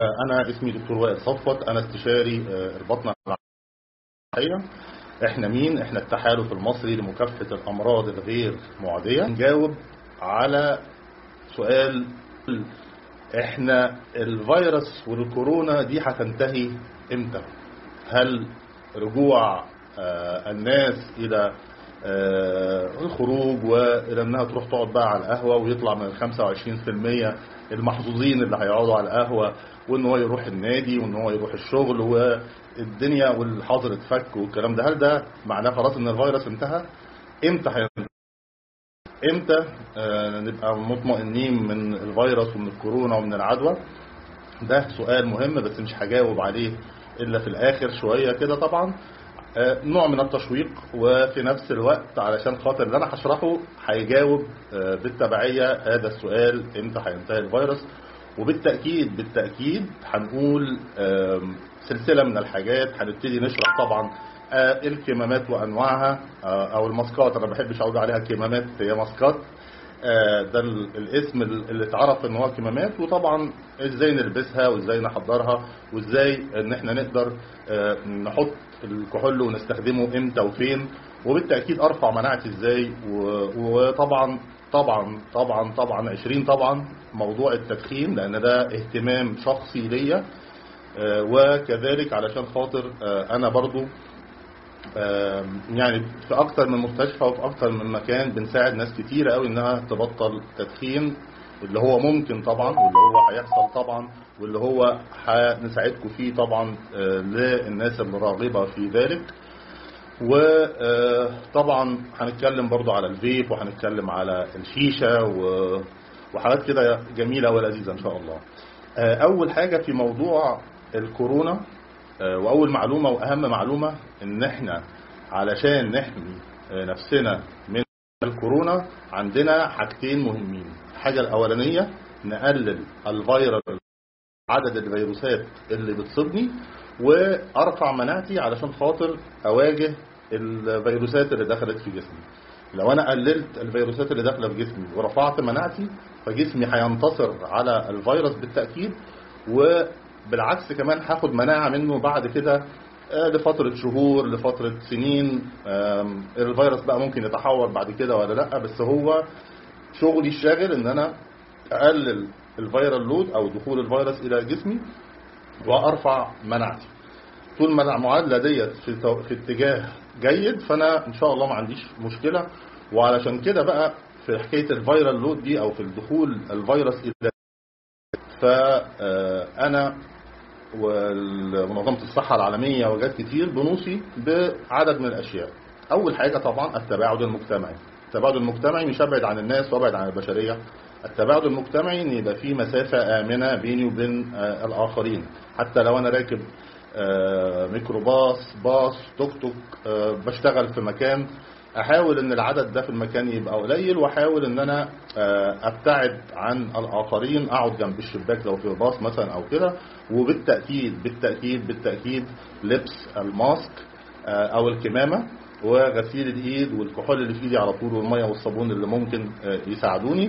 أنا اسمي دكتور وائل صفوت أنا استشاري البطنة العامة احنا مين احنا التحالف المصري لمكافحة الامراض الغير معدية نجاوب على سؤال احنا الفيروس والكورونا دي هتنتهي امتى هل رجوع آه الناس الى آه الخروج والى انها تروح تقعد بقى على القهوة ويطلع من ال 25% المحظوظين اللي هيقعدوا على القهوة وان هو يروح النادي وان هو يروح الشغل والدنيا والحظر اتفك والكلام ده هل ده معناه خلاص ان الفيروس انتهى امتى هينتهي امتى آه نبقى مطمئنين من الفيروس ومن الكورونا ومن العدوى ده سؤال مهم بس مش هجاوب عليه الا في الاخر شوية كده طبعا آه نوع من التشويق وفي نفس الوقت علشان خاطر اللي انا هشرحه هيجاوب آه بالتبعية هذا السؤال امتى هينتهي الفيروس وبالتأكيد بالتأكيد هنقول سلسلة من الحاجات هنبتدي نشرح طبعا الكمامات وأنواعها أو الماسكات أنا ما بحبش أقول عليها كمامات هي ماسكات ده الاسم اللي اتعرف ان هو كمامات وطبعا ازاي نلبسها وازاي نحضرها وازاي ان احنا نقدر نحط الكحول ونستخدمه امتى وفين وبالتأكيد ارفع مناعتي ازاي وطبعا طبعا طبعا طبعا 20 طبعا موضوع التدخين لان ده اهتمام شخصي ليا وكذلك علشان خاطر انا برضو يعني في اكتر من مستشفى وفي اكتر من مكان بنساعد ناس كتيرة قوي انها تبطل تدخين اللي هو ممكن طبعا واللي هو هيحصل طبعا واللي هو هنساعدكم فيه طبعا للناس الراغبة في ذلك وطبعا هنتكلم برضو على الفيب وهنتكلم على الشيشة وحاجات كده جميلة ولذيذة ان شاء الله اول حاجة في موضوع الكورونا واول معلومة واهم معلومة ان احنا علشان نحمي نفسنا من الكورونا عندنا حاجتين مهمين الحاجة الاولانية نقلل الفيروس عدد الفيروسات اللي بتصيبني وارفع مناعتي علشان خاطر اواجه الفيروسات اللي دخلت في جسمي لو انا قللت الفيروسات اللي داخله في جسمي ورفعت مناعتي فجسمي هينتصر على الفيروس بالتاكيد وبالعكس كمان هاخد مناعه منه بعد كده لفترة شهور لفترة سنين الفيروس بقى ممكن يتحور بعد كده ولا لا بس هو شغلي الشاغل ان انا اقلل الفيرال لود او دخول الفيروس الى جسمي وارفع مناعتي طول ما المعادله ديت في, في اتجاه جيد فانا ان شاء الله ما عنديش مشكله وعلشان كده بقى في حكايه الفيرال لود دي او في الدخول الفيروس الى فانا ومنظمه الصحه العالميه وجات كتير بنوصي بعدد من الاشياء اول حاجه طبعا التباعد المجتمعي التباعد المجتمعي مش ابعد عن الناس وابعد عن البشريه التباعد المجتمعي ان يبقى في مسافة آمنة بيني وبين الآخرين حتى لو أنا راكب ميكروباص باص توك توك بشتغل في مكان احاول ان العدد ده في المكان يبقى قليل واحاول ان انا ابتعد عن الاخرين اقعد جنب الشباك لو في باص مثلا او كده وبالتاكيد بالتاكيد بالتاكيد لبس الماسك او الكمامه وغسيل الايد والكحول اللي في ايدي على طول والميه والصابون اللي ممكن يساعدوني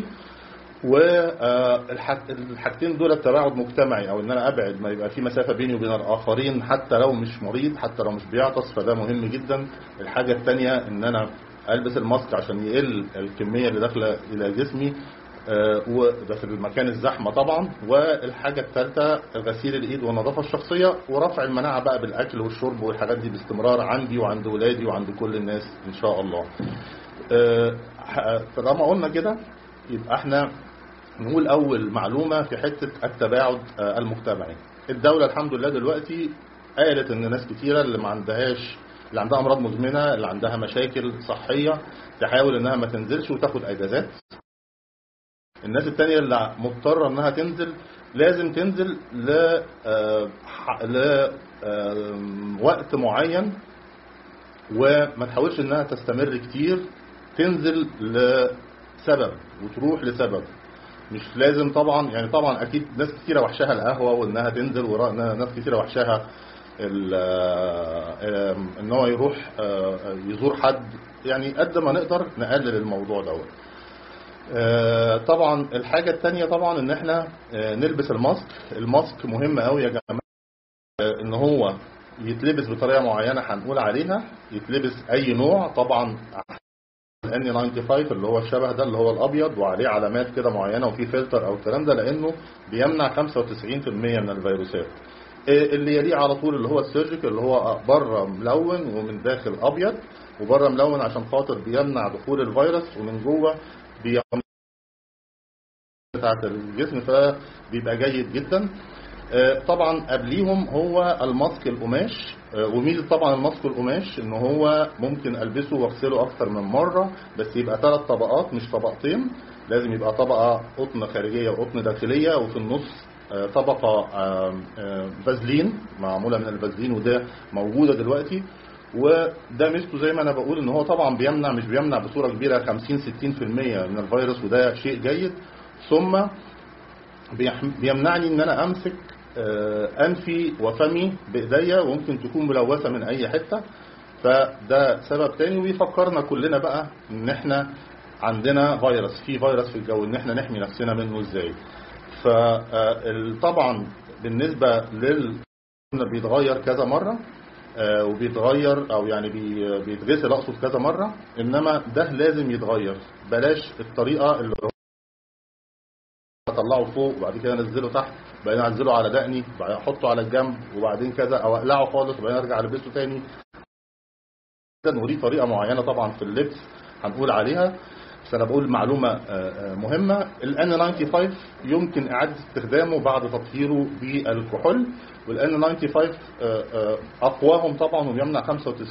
والحاجتين دول التباعد مجتمعي او ان انا ابعد ما يبقى في مسافه بيني وبين الاخرين حتى لو مش مريض حتى لو مش بيعطس فده مهم جدا الحاجه الثانيه ان انا البس الماسك عشان يقل الكميه اللي داخله الى جسمي وده في المكان الزحمه طبعا والحاجه الثالثه غسيل الايد والنظافه الشخصيه ورفع المناعه بقى بالاكل والشرب والحاجات دي باستمرار عندي وعند ولادي وعند كل الناس ان شاء الله طالما قلنا كده يبقى احنا نقول اول معلومة في حتة التباعد المجتمعي الدولة الحمد لله دلوقتي قالت ان ناس كتيرة اللي ما عندهاش اللي عندها امراض مزمنة اللي عندها مشاكل صحية تحاول انها ما تنزلش وتاخد اجازات الناس التانية اللي مضطرة انها تنزل لازم تنزل ل لوقت معين وما تحاولش انها تستمر كتير تنزل لسبب وتروح لسبب مش لازم طبعا يعني طبعا اكيد ناس كتيره وحشها القهوه وانها تنزل وناس كتيره وحشها ان هو يروح يزور حد يعني قد ما نقدر نقلل الموضوع دوت آه، طبعا الحاجة التانية طبعا ان احنا آه، نلبس الماسك الماسك مهم قوي يا جماعة آه، ان هو يتلبس بطريقة معينة هنقول عليها يتلبس اي نوع طبعا الان 95 اللي هو الشبه ده اللي هو الابيض وعليه علامات كده معينة وفيه فلتر او الكلام ده لانه بيمنع 95% من الفيروسات آه، اللي يليه على طول اللي هو السيرجيكال اللي هو بره ملون ومن داخل ابيض وبره ملون عشان خاطر بيمنع دخول الفيروس ومن جوه بيمنع بتاعت الجسم فبيبقى جيد جدا آه، طبعا قبليهم هو الماسك القماش آه، وميزه طبعا الماسك القماش ان هو ممكن البسه واغسله اكتر من مره بس يبقى ثلاث طبقات مش طبقتين لازم يبقى طبقه قطن خارجيه وقطن داخليه وفي النص آه، طبقه آم، آم، فازلين معموله من الفازلين وده موجوده دلوقتي وده ميزته زي ما انا بقول ان هو طبعا بيمنع مش بيمنع بصوره كبيره 50 60% من الفيروس وده شيء جيد ثم بيحم- بيمنعني ان انا امسك آه، انفي وفمي بايديا وممكن تكون ملوثه من اي حته فده سبب تاني ويفكرنا كلنا بقى ان احنا عندنا فيروس في فيروس في الجو ان احنا نحمي نفسنا منه ازاي فطبعا بالنسبه لل بيتغير كذا مره آه، وبيتغير او يعني بي- بيتغسل اقصد كذا مره انما ده لازم يتغير بلاش الطريقه اللي هو اطلعه فوق وبعد كده انزله تحت وبعدين انزله على دقني وبعدين احطه على الجنب وبعدين كذا او اقلعه خالص وبعدين ارجع البسه تاني جدا ودي طريقه معينه طبعا في اللبس هنقول عليها بس انا بقول معلومه آه، آه، مهمه الان 95 يمكن اعاده استخدامه بعد تطهيره بالكحول والان 95 آه، آه، اقواهم طبعا وبيمنع 95%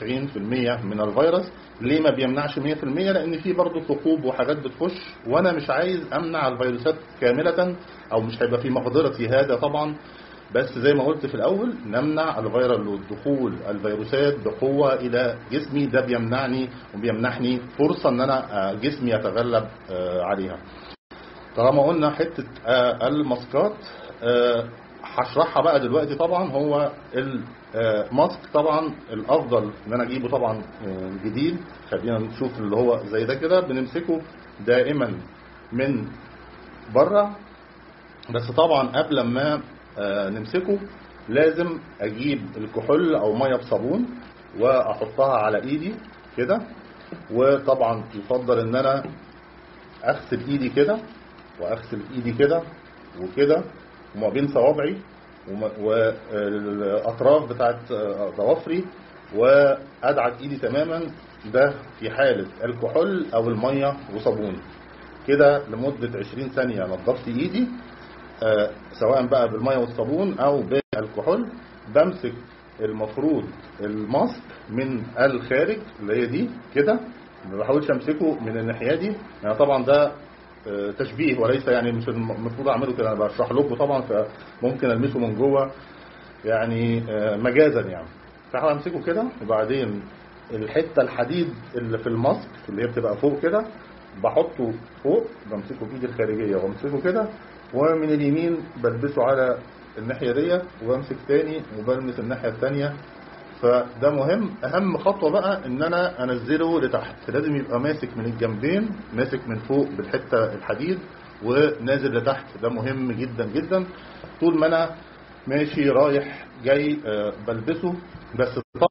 من الفيروس ليه ما بيمنعش 100% لان في برضه ثقوب وحاجات بتخش وانا مش عايز امنع الفيروسات كامله او مش هيبقى في مقدرتي هذا طبعا بس زي ما قلت في الأول نمنع الفيروس دخول الفيروسات بقوة إلى جسمي ده بيمنعني وبيمنحني فرصة إن أنا آه، جسمي يتغلب آه، عليها طالما قلنا حتة آه، الماسكات آه، هشرحها بقى دلوقتي طبعا هو الماسك طبعا الأفضل إن أنا أجيبه طبعا آه، جديد خلينا نشوف اللي هو زي ده كده بنمسكه دائما من بره بس طبعا قبل ما آه، نمسكه لازم اجيب الكحول او ميه بصابون واحطها على ايدي كده وطبعا يفضل ان انا اغسل ايدي كده واغسل ايدي كده وكده وما بين صوابعي وما- والاطراف بتاعت آه، ضوافري وادعك ايدي تماما ده في حاله الكحول او الميه وصابون كده لمده 20 ثانيه نظفت ايدي آه، سواء بقى بالميه والصابون او بالكحول بمسك المفروض الماسك من الخارج اللي هي دي كده ما بحاولش امسكه من الناحيه دي يعني طبعا ده آه، تشبيه وليس يعني مش المفروض اعمله كده انا بشرح لكم طبعا فممكن المسه من جوه يعني آه، مجازا يعني فهحاول امسكه كده وبعدين الحته الحديد اللي في الماسك اللي هي بتبقى فوق كده بحطه فوق بمسكه بايدي الخارجيه وامسكه كده ومن اليمين بلبسه على الناحيه ديت وبمسك تاني وبلمس الناحيه التانيه فده مهم اهم خطوه بقى ان انا انزله لتحت لازم يبقى ماسك من الجنبين ماسك من فوق بالحته الحديد ونازل لتحت ده مهم جدا جدا طول ما انا ماشي رايح جاي آه، بلبسه بس طبعا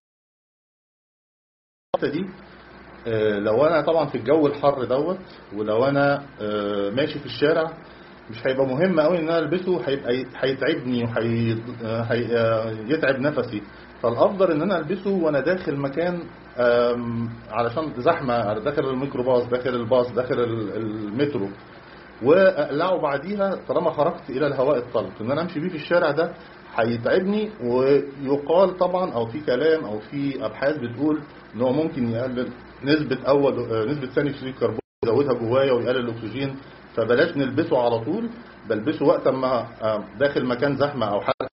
الحته دي آه، لو انا طبعا في الجو الحر دوت ولو انا آه، ماشي في الشارع مش هيبقى مهم قوي ان انا البسه هيبقى هيتعبني وهيتعب نفسي فالافضل ان انا البسه وانا داخل مكان آم، علشان زحمه داخل الميكروباص داخل الباص داخل ال- المترو واقلعه بعديها طالما خرجت الى الهواء الطلق ان انا امشي بيه في الشارع ده هيتعبني ويقال طبعا او في كلام او في ابحاث بتقول ان هو ممكن يقلل نسبه اول آه، نسبه ثاني اكسيد الكربون يزودها جوايا ويقلل الاكسجين فبلاش نلبسه على طول بلبسه وقت ما آه، داخل مكان زحمه او حاجه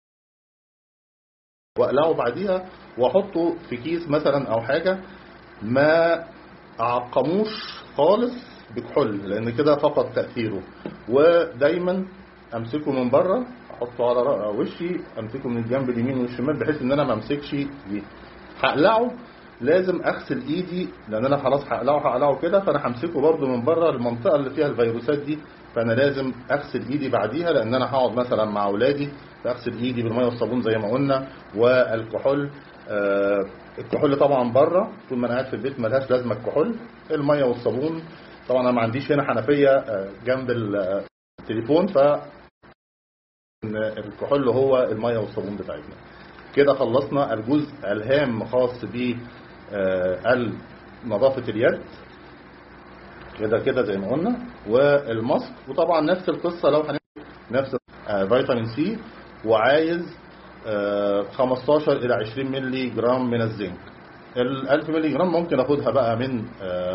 واقلعه بعديها واحطه في كيس مثلا او حاجه ما اعقموش خالص بكحول لان كده فقد تاثيره ودايما امسكه من بره احطه على رأ- وشي امسكه من الجنب اليمين والشمال بحيث ان انا ما امسكش بيه هقلعه لازم اغسل ايدي لان انا خلاص هقلعه هقلعه كده فانا همسكه برده من بره المنطقه اللي فيها الفيروسات دي فانا لازم اغسل ايدي بعديها لان انا هقعد مثلا مع اولادي فاغسل ايدي بالميه والصابون زي ما قلنا والكحول آه الكحول طبعا بره طول ما انا قاعد في البيت ملهاش لازمه الكحول الميه والصابون طبعا انا ما عنديش هنا حنفيه آه جنب التليفون ف الكحول هو الميه والصابون بتاعتنا كده خلصنا الجزء الهام خاص ب نظافة اليد كده كده زي ما قلنا والماسك وطبعا نفس القصة لو نفس فيتامين سي وعايز 15 إلى 20 ملي جرام من الزنك ال 1000 ملي جرام ممكن اخدها بقى من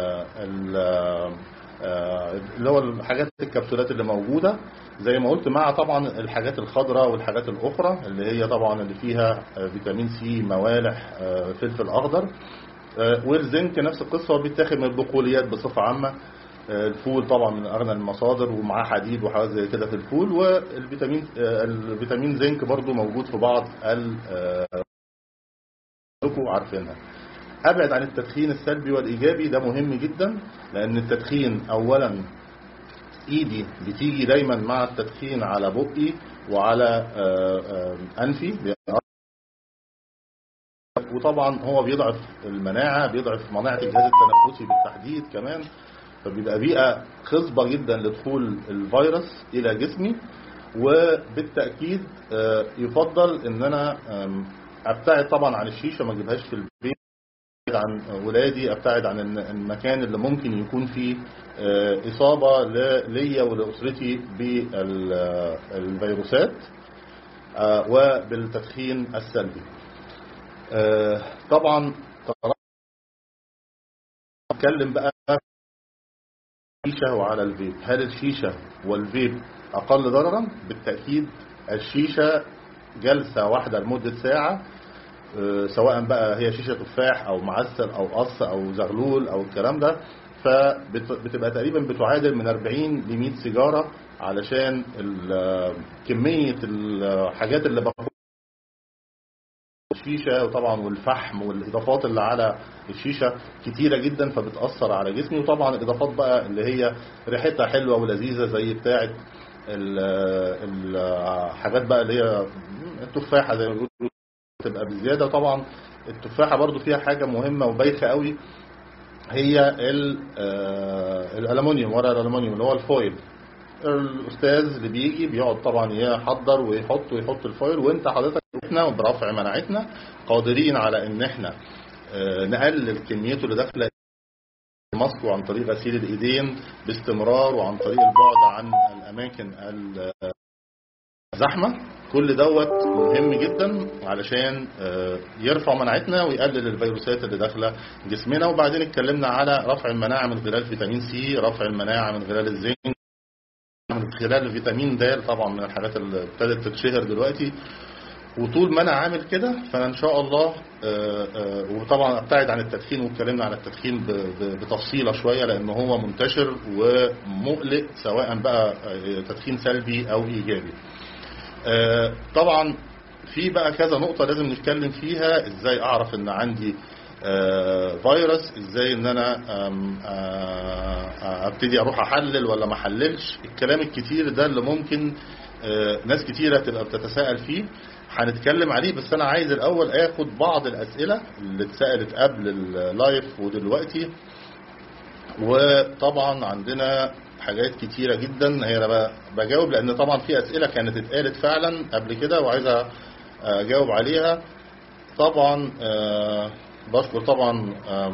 اللي هو الحاجات الكبسولات اللي موجودة زي ما قلت مع طبعا الحاجات الخضراء والحاجات الأخرى اللي هي طبعا اللي فيها فيتامين سي موالح فلفل أخضر والزنك نفس القصة هو بيتاخد من البقوليات بصفة عامة الفول طبعا من أغنى المصادر ومعاه حديد وحاجات زي كده في الفول والفيتامين الفيتامين زنك برضو موجود في بعض ال عارفينها ابعد عن التدخين السلبي والايجابي ده مهم جدا لان التدخين اولا ايدي بتيجي دايما مع التدخين على بقي وعلى انفي وطبعا هو بيضعف المناعة بيضعف مناعة الجهاز التنفسي بالتحديد كمان فبيبقى بيئة خصبة جدا لدخول الفيروس الى جسمي وبالتأكيد يفضل ان انا ابتعد طبعا عن الشيشة ما اجيبهاش في البيت عن ولادي ابتعد عن المكان اللي ممكن يكون فيه اصابة ليا ولاسرتي بالفيروسات وبالتدخين السلبي طبعا نتكلم بقى الشيشة وعلى الفيب هل الشيشة والفيب اقل ضررا بالتأكيد الشيشة جلسة واحدة لمدة ساعة سواء بقى هي شيشة تفاح او معسل او قص او زغلول او الكلام ده فبتبقى تقريبا بتعادل من 40 ل 100 سيجارة علشان كمية الحاجات اللي باخدها الشيشة وطبعا والفحم والإضافات اللي على الشيشة كتيرة جدا فبتأثر على جسمي وطبعا الإضافات بقى اللي هي ريحتها حلوة ولذيذة زي بتاعة الحاجات بقى اللي هي التفاحة زي ما بيقولوا تبقى بزيادة طبعا التفاحة برضو فيها حاجة مهمة وبايخة قوي هي الالومنيوم ورق الالومنيوم اللي هو الفويل الاستاذ اللي بيجي بيقعد طبعا يحضر ويحط ويحط الفويل وانت حضرتك احنا برفع مناعتنا قادرين على ان احنا نقلل كميته اللي داخله الماسك وعن طريق غسيل الايدين باستمرار وعن طريق البعد عن الاماكن الزحمه كل دوت مهم جدا علشان يرفع مناعتنا ويقلل الفيروسات اللي داخله جسمنا وبعدين اتكلمنا على رفع المناعه من خلال فيتامين سي رفع المناعه من خلال الزنك من خلال فيتامين د طبعا من الحاجات اللي ابتدت تتشهر دلوقتي وطول ما انا عامل كده فانا ان شاء الله وطبعا ابتعد عن التدخين واتكلمنا عن التدخين بتفصيله شويه لان هو منتشر ومقلق سواء بقى تدخين سلبي او ايجابي طبعا في بقى كذا نقطة لازم نتكلم فيها ازاي اعرف ان عندي فيروس ازاي ان انا ابتدي اروح احلل ولا ما احللش الكلام الكتير ده اللي ممكن ناس كتيرة تبقى بتتساءل فيه هنتكلم عليه بس انا عايز الاول اخد بعض الاسئلة اللي اتسألت قبل اللايف ودلوقتي وطبعا عندنا حاجات كتيرة جدا هي انا بجاوب لان طبعا في اسئلة كانت اتقالت فعلا قبل كده وعايز اجاوب عليها طبعا بشكر طبعا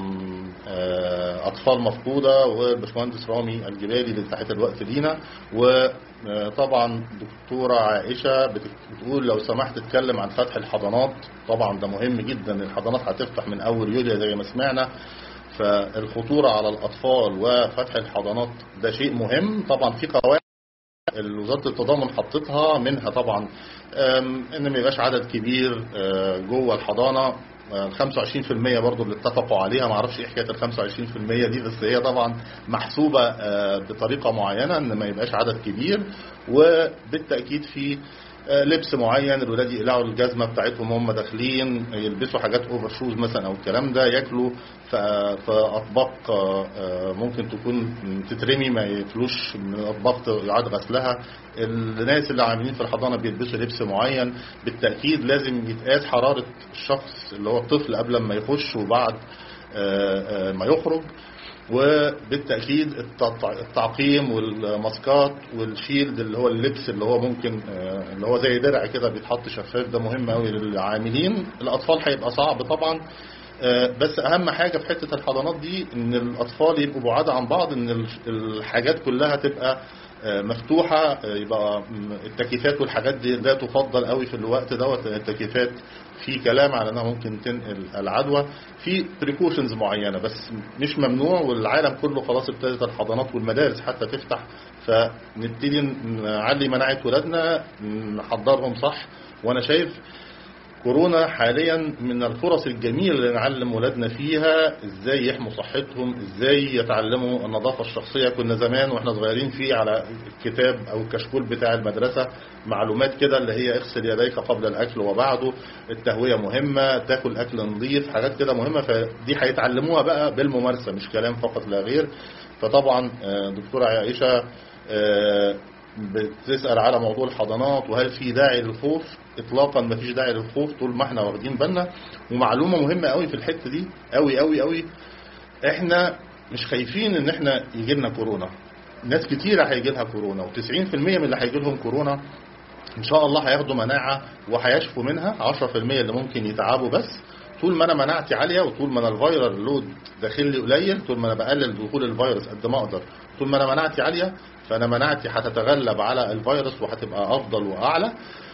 اطفال مفقودة والبشمهندس رامي الجبالي لتحت الوقت لينا وطبعا دكتورة عائشة بتقول لو سمحت تتكلم عن فتح الحضانات طبعا ده مهم جدا الحضانات هتفتح من اول يوليو زي ما سمعنا فالخطورة على الأطفال وفتح الحضانات ده شيء مهم طبعا في قواعد وزارة التضامن حطتها منها طبعا ان ما يبقاش عدد كبير جوه الحضانة ال 25% برضو اللي اتفقوا عليها ما اعرفش ايه حكايه ال 25% دي بس هي طبعا محسوبه بطريقه معينه ان ما يبقاش عدد كبير وبالتاكيد في آه، لبس معين الولاد يقلعوا الجزمه بتاعتهم وهم داخلين يلبسوا حاجات اوفر شوز مثلا او الكلام ده ياكلوا ف- في اطباق آه، آه، ممكن تكون تترمي ما ياكلوش من الاطباق يعاد غسلها الناس اللي عاملين في الحضانه بيلبسوا لبس معين بالتاكيد لازم يتقاس حراره الشخص اللي هو الطفل قبل ما يخش وبعد آه، آه، ما يخرج وبالتاكيد التع- التعقيم والماسكات والشيلد اللي هو اللبس اللي هو ممكن آه، اللي هو زي درع كده بيتحط شفاف ده مهم قوي للعاملين الاطفال هيبقى صعب طبعا آه، بس اهم حاجه في حته الحضانات دي ان الاطفال يبقوا بعاد عن بعض ان ال- الحاجات كلها تبقى آه، مفتوحه آه، يبقى م- التكييفات والحاجات دي لا تفضل قوي في الوقت دوت لان التكييفات في كلام على انها ممكن تنقل العدوى في بريكوشنز معينه بس مش ممنوع والعالم كله خلاص ابتدت الحضانات والمدارس حتى تفتح فنبتدي نعلي مناعه ولادنا نحضرهم صح وانا شايف كورونا حاليا من الفرص الجميلة اللي نعلم ولادنا فيها ازاي يحموا صحتهم ازاي يتعلموا النظافة الشخصية كنا زمان واحنا صغيرين في على الكتاب او الكشكول بتاع المدرسة معلومات كده اللي هي اغسل يديك قبل الاكل وبعده التهوية مهمة تاكل اكل نظيف حاجات كده مهمة فدي هيتعلموها بقى بالممارسة مش كلام فقط لا غير فطبعا آه، دكتورة عائشة آه، بتسأل على موضوع الحضانات وهل في داعي للخوف اطلاقا ما فيش داعي للخوف طول ما احنا واخدين بالنا ومعلومة مهمة قوي في الحتة دي قوي قوي قوي احنا مش خايفين ان احنا يجي لنا كورونا ناس كتيرة هيجي لها كورونا و90% من اللي هيجي لهم كورونا ان شاء الله هياخدوا مناعة وهيشفوا منها 10% اللي ممكن يتعبوا بس طول ما انا مناعتي عالية وطول ما انا الفيرال لود داخل لي قليل طول ما انا بقلل دخول الفيروس قد ما اقدر طول ما انا مناعتي عالية فانا مناعتي هتتغلب على الفيروس وهتبقى افضل واعلى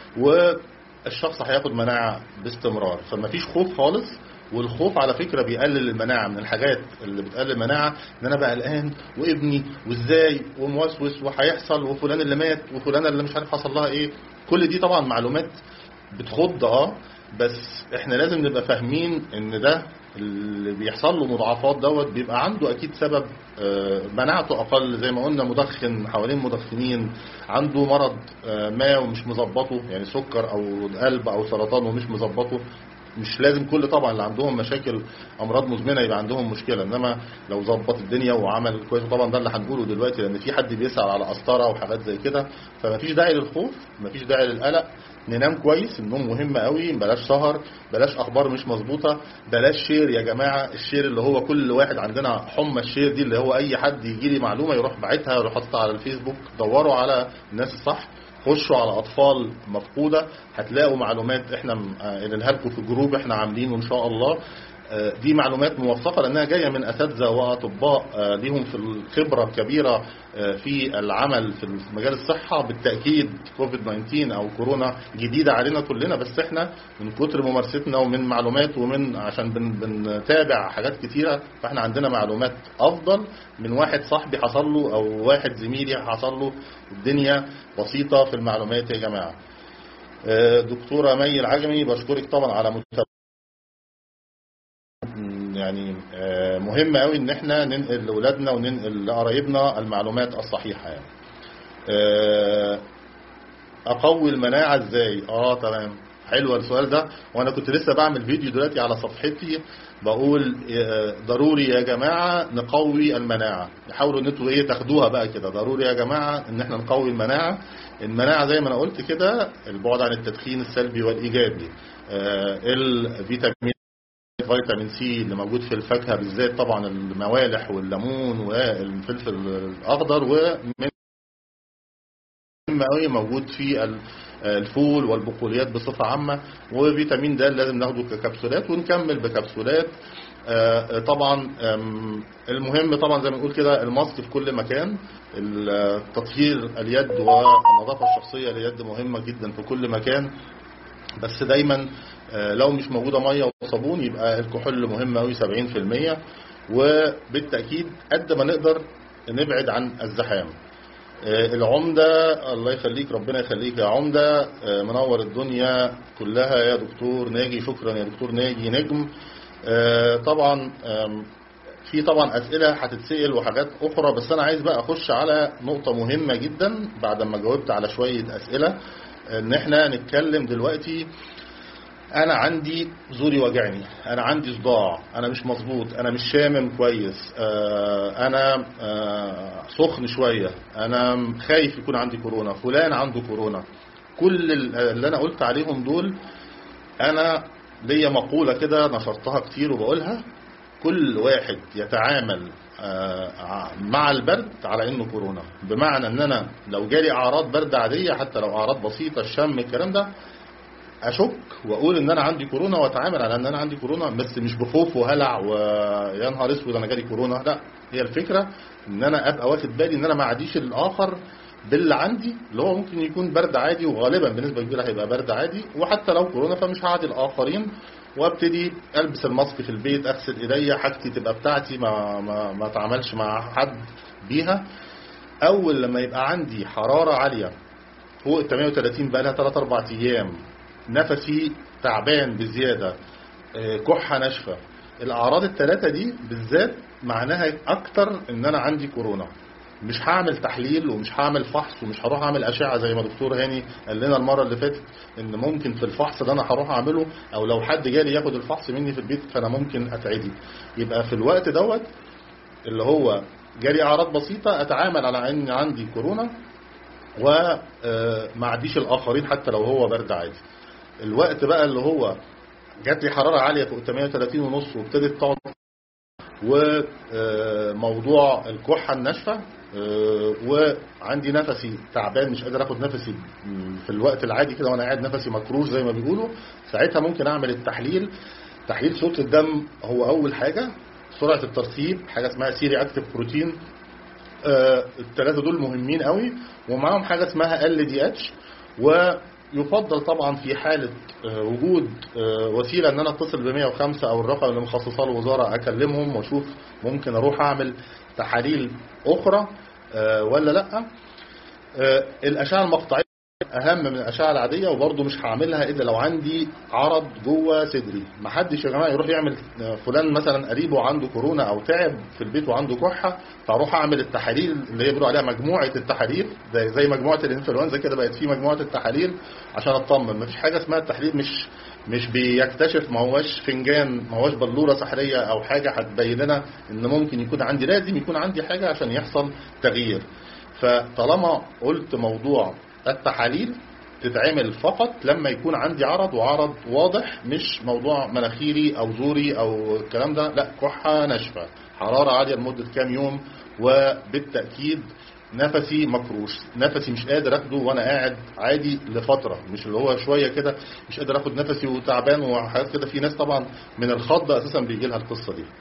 والشخص هياخد مناعة باستمرار فما فيش خوف خالص والخوف على فكرة بيقلل المناعة من الحاجات اللي بتقلل المناعة ان انا بقى قلقان وابني وازاي وموسوس وهيحصل وفلان اللي مات وفلان اللي مش عارف حصل لها ايه كل دي طبعا معلومات بتخض اه بس احنا لازم نبقى فاهمين ان ده اللي بيحصل له مضاعفات دوت بيبقى عنده اكيد سبب آه، مناعته اقل زي ما قلنا مدخن حوالين مدخنين عنده مرض آه، ما ومش مظبطه يعني سكر او قلب او سرطان ومش مظبطه مش لازم كل طبعا اللي عندهم مشاكل امراض مزمنه يبقى عندهم مشكله انما لو ظبط الدنيا وعمل كويس طبعا ده اللي هنقوله دلوقتي لان في حد بيسأل على قسطره وحاجات زي كده فما فيش داعي للخوف ما فيش داعي للقلق ننام كويس النوم مهم قوي بلاش سهر بلاش اخبار مش مظبوطه بلاش شير يا جماعه الشير اللي هو كل واحد عندنا حمى الشير دي اللي هو اي حد يجي لي معلومه يروح باعتها يروح حاططها على الفيسبوك دوروا على الناس الصح خشوا على اطفال مفقوده هتلاقوا معلومات احنا م- آه، قايلينها لكم في جروب احنا عاملينه ان شاء الله آه، دي معلومات موثقه لانها جايه من اساتذه واطباء آه، ليهم في الخبره الكبيره آه، في العمل في مجال الصحه بالتاكيد كوفيد 19 او كورونا جديده علينا كلنا بس احنا من كتر ممارستنا ومن معلومات ومن عشان بن بنتابع حاجات كتيره فاحنا عندنا معلومات افضل من واحد صاحبي حصل له او واحد زميلي حصل له الدنيا بسيطه في المعلومات يا جماعه آه، دكتوره مي العجمي بشكرك طبعا على متابعة يعني آه، مهم قوي ان احنا ننقل لاولادنا وننقل لقرايبنا المعلومات الصحيحه يعني آه، اقوي المناعه ازاي اه تمام حلو السؤال ده وانا كنت لسه بعمل فيديو دلوقتي على صفحتي بقول آه، ضروري يا جماعه نقوي المناعه حاولوا ان انتوا ايه تاخدوها بقى كده ضروري يا جماعه ان احنا نقوي المناعه المناعه زي ما انا قلت كده البعد عن التدخين السلبي والايجابي آه، الفيتامين فيتامين سي اللي موجود في الفاكهه بالذات طبعا الموالح والليمون والفلفل الاخضر ومن مهم قوي موجود في ال- الفول والبقوليات بصفة عامة وفيتامين د لازم ناخده ككبسولات ونكمل بكبسولات آه، طبعا آم، المهم طبعا زي ما نقول كده الماسك في كل مكان ال- تطهير اليد والنظافة الشخصية لليد مهمة جدا في كل مكان بس دايما آه، لو مش موجودة مية وصابون يبقى الكحول مهم قوي 70% وبالتأكيد قد ما نقدر نبعد عن الزحام آه، العمدة الله يخليك ربنا يخليك يا عمدة آه، منور الدنيا كلها يا دكتور ناجي شكرا يا دكتور ناجي نجم آه، طبعا آم، في طبعا أسئلة هتتسأل وحاجات أخرى بس أنا عايز بقى أخش على نقطة مهمة جدا بعد ما جاوبت على شوية أسئلة ان احنا نتكلم دلوقتي انا عندي زوري وجعني انا عندي صداع انا مش مظبوط انا مش شامم كويس آه، انا آه، سخن شويه انا خايف يكون عندي كورونا فلان عنده كورونا كل ال- اللي انا قلت عليهم دول انا ليا مقولة كده نشرتها كتير وبقولها كل واحد يتعامل آه، مع البرد على انه كورونا بمعنى ان انا لو جالي اعراض برد عادية حتى لو اعراض بسيطة الشم الكلام ده اشك واقول ان انا عندي كورونا واتعامل على ان انا عندي كورونا بس مش بخوف وهلع ويا نهار اسود انا جالي كورونا لا هي الفكره ان انا ابقى واخد بالي ان انا ما اعديش الاخر باللي عندي اللي هو ممكن يكون برد عادي وغالبا بنسبه كبيره هيبقى برد عادي وحتى لو كورونا فمش هعدي الاخرين وابتدي البس الماسك في البيت اغسل ايديا حاجتي تبقى بتاعتي ما ما ما اتعاملش مع حد بيها اول لما يبقى عندي حراره عاليه فوق ال 38 بقى لها 3 4 ايام نفسي تعبان بزياده آه، كحه ناشفه الاعراض الثلاثه دي بالذات معناها اكتر ان انا عندي كورونا مش هعمل تحليل ومش هعمل فحص ومش هروح اعمل اشعه زي ما دكتور هاني قال لنا المره اللي فاتت ان ممكن في الفحص اللي انا هروح اعمله او لو حد جالي ياخد الفحص مني في البيت فانا ممكن اتعدي يبقى في الوقت دوت اللي هو جالي اعراض بسيطه اتعامل على ان عندي كورونا وما اعديش الاخرين حتى لو هو برد عادي الوقت بقى اللي هو جات لي حراره عاليه فوق 38 ونص وابتدت تقعد وموضوع الكحه الناشفه آه، وعندي نفسي تعبان مش قادر اخد نفسي في الوقت العادي كده وانا قاعد نفسي مكروش زي ما بيقولوا ساعتها ممكن اعمل التحليل تحليل صوره الدم هو اول حاجه سرعه الترسيب حاجه اسمها سيري اكتيف بروتين آه، الثلاثه دول مهمين قوي ومعاهم حاجه اسمها ال دي اتش ويفضل طبعا في حاله آه، وجود آه، وسيله ان انا اتصل ب 105 او الرقم اللي مخصصاه الوزاره اكلمهم واشوف ممكن اروح اعمل تحاليل اخرى آه، ولا لا آه، الاشعه المقطعيه اهم من الاشعه العاديه وبرضه مش هعملها الا لو عندي عرض جوه صدري ما حدش يا جماعه يروح يعمل فلان مثلا قريبه عنده كورونا او تعب في البيت وعنده كحه فاروح اعمل التحاليل اللي هي بيقولوا عليها مجموعه التحاليل زي زي مجموعه الانفلونزا كده بقت في مجموعه التحاليل عشان اطمن مفيش حاجه اسمها التحليل مش مش بيكتشف ما هوش فنجان ما هوش بلوره سحريه او حاجه هتبين لنا ان ممكن يكون عندي لازم يكون عندي حاجه عشان يحصل تغيير فطالما قلت موضوع التحاليل تتعمل فقط لما يكون عندي عرض وعرض واضح مش موضوع مناخيري او زوري او الكلام ده لا كحه ناشفه حراره عاليه لمده كام يوم وبالتاكيد نفسي مكروش نفسي مش قادر اخده وانا قاعد عادي لفتره مش اللي هو شويه كده مش قادر اخد نفسي وتعبان وحاجات كده في ناس طبعا من الخضه اساسا بيجي لها القصه دي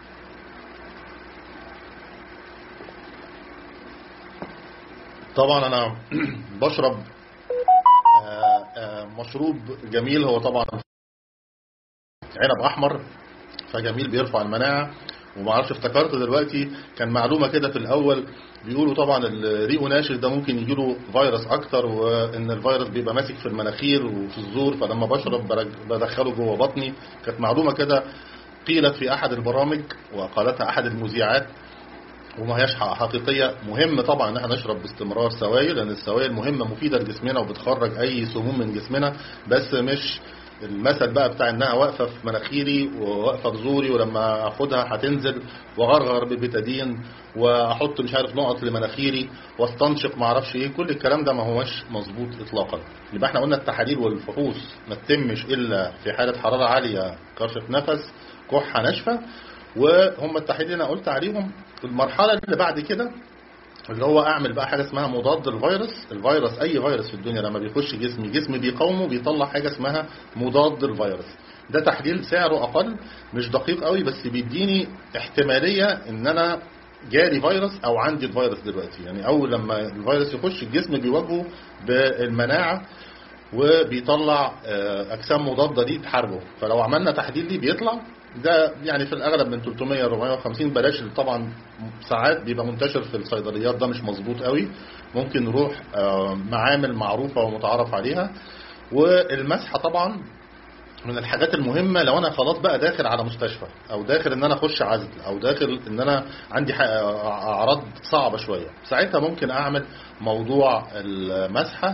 طبعا انا بشرب آه، آه، مشروب جميل هو طبعا عنب احمر فجميل بيرفع المناعه وما اعرفش افتكرت دلوقتي كان معلومه كده في الاول بيقولوا طبعا الريقو ناشف ده ممكن يجيله فيروس اكتر وان الفيروس بيبقى ماسك في المناخير وفي الزور فلما بشرب برج- بدخله جوه بطني كانت معلومه كده قيلت في احد البرامج وقالتها احد المذيعات وما هياش حق- حقيقية مهم طبعا ان احنا نشرب باستمرار سوائل لان السوائل مهمة مفيدة لجسمنا وبتخرج اي سموم من جسمنا بس مش المثل بقى بتاع انها واقفة في مناخيري وواقفة في زوري ولما اخدها هتنزل واغرغر ببتادين واحط مش عارف نقط لمناخيري واستنشق ما اعرفش ايه كل الكلام ده ما هوش مظبوط اطلاقا يبقى احنا قلنا التحاليل والفحوص ما تتمش الا في حالة حرارة عالية كرشة نفس كحة ناشفة وهم التحاليل اللي انا قلت عليهم المرحله اللي بعد كده اللي هو اعمل بقى حاجه اسمها مضاد الفيروس الفيروس اي فيروس في الدنيا لما بيخش جسمي جسمي بيقاومه بيطلع حاجه اسمها مضاد الفيروس ده تحليل سعره اقل مش دقيق قوي بس بيديني احتماليه ان انا جالي فيروس او عندي الفيروس دلوقتي يعني اول لما الفيروس يخش الجسم بيواجهه بالمناعه وبيطلع آه، اجسام مضاده دي تحاربه فلو عملنا تحليل ليه بيطلع ده يعني في الاغلب من 300 450 بلاش اللي طبعا ساعات بيبقى منتشر في الصيدليات ده مش مظبوط قوي ممكن نروح آه، معامل معروفه ومتعارف عليها والمسحه طبعا من الحاجات المهمه لو انا خلاص بقى داخل على مستشفى او داخل ان انا اخش عزل او داخل ان انا عندي ح- اعراض صعبه شويه ساعتها ممكن اعمل موضوع المسحه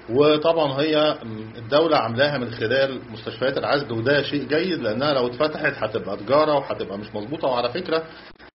وطبعا هي الدولة عاملاها من خلال مستشفيات العزل وده شيء جيد لأنها لو اتفتحت هتبقى تجارة وهتبقى مش مظبوطة وعلى فكرة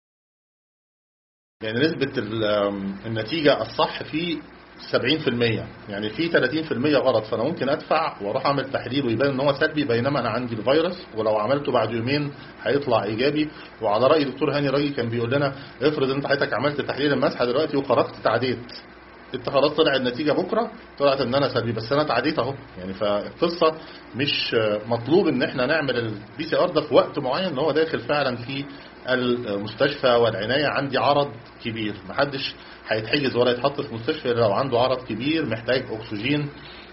يعني نسبة النتيجة الصح فيه 70% يعني في 30% غلط فانا ممكن ادفع واروح اعمل تحليل ويبان ان هو سلبي بينما انا عندي الفيروس ولو عملته بعد يومين هيطلع ايجابي وعلى راي دكتور هاني راجي كان بيقول لنا افرض انت حضرتك عملت تحليل المسحه دلوقتي وخرجت تعديت انت خلاص طلع النتيجه بكره طلعت ان انا سلبي بس انا اتعديت اهو يعني فالقصه مش مطلوب ان احنا نعمل البي سي ار ده في وقت معين ان هو داخل فعلا في المستشفى والعنايه عندي عرض كبير محدش هيتحجز ولا يتحط في مستشفى لو عنده عرض كبير محتاج اكسجين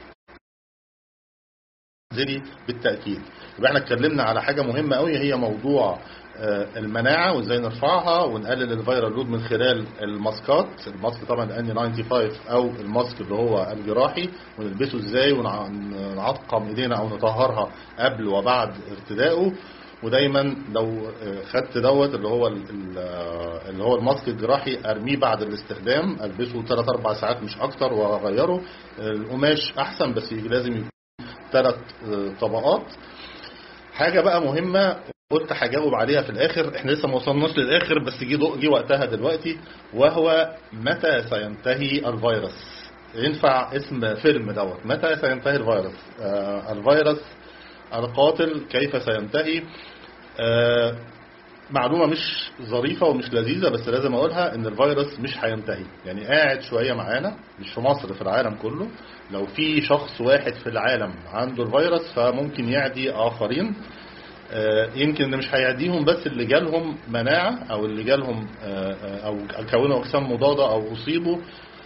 زي بالتاكيد يبقى احنا اتكلمنا على حاجه مهمه قوي هي موضوع المناعه وازاي نرفعها ونقلل الفيرال لود من خلال الماسكات الماسك طبعا ان 95 او الماسك اللي هو الجراحي ونلبسه ازاي ونعقم ايدينا او نطهرها قبل وبعد ارتدائه ودايما لو خدت دوت اللي هو اللي هو الماسك الجراحي ارميه بعد الاستخدام البسه 3 4 ساعات مش اكتر واغيره القماش احسن بس لازم يكون ثلاث طبقات حاجه بقى مهمه قلت هجاوب عليها في الاخر احنا لسه ما وصلناش للاخر بس جه جه وقتها دلوقتي وهو متى سينتهي الفيروس ينفع اسم فيلم دوت متى سينتهي الفيروس آه الفيروس القاتل كيف سينتهي آه معلومة مش ظريفة ومش لذيذة بس لازم أقولها إن الفيروس مش هينتهي يعني قاعد شوية معانا مش في مصر في العالم كله لو في شخص واحد في العالم عنده الفيروس فممكن يعدي آخرين آه يمكن مش هيعديهم بس اللي جالهم مناعة أو اللي جالهم آه أو كونوا أجسام مضادة أو أصيبوا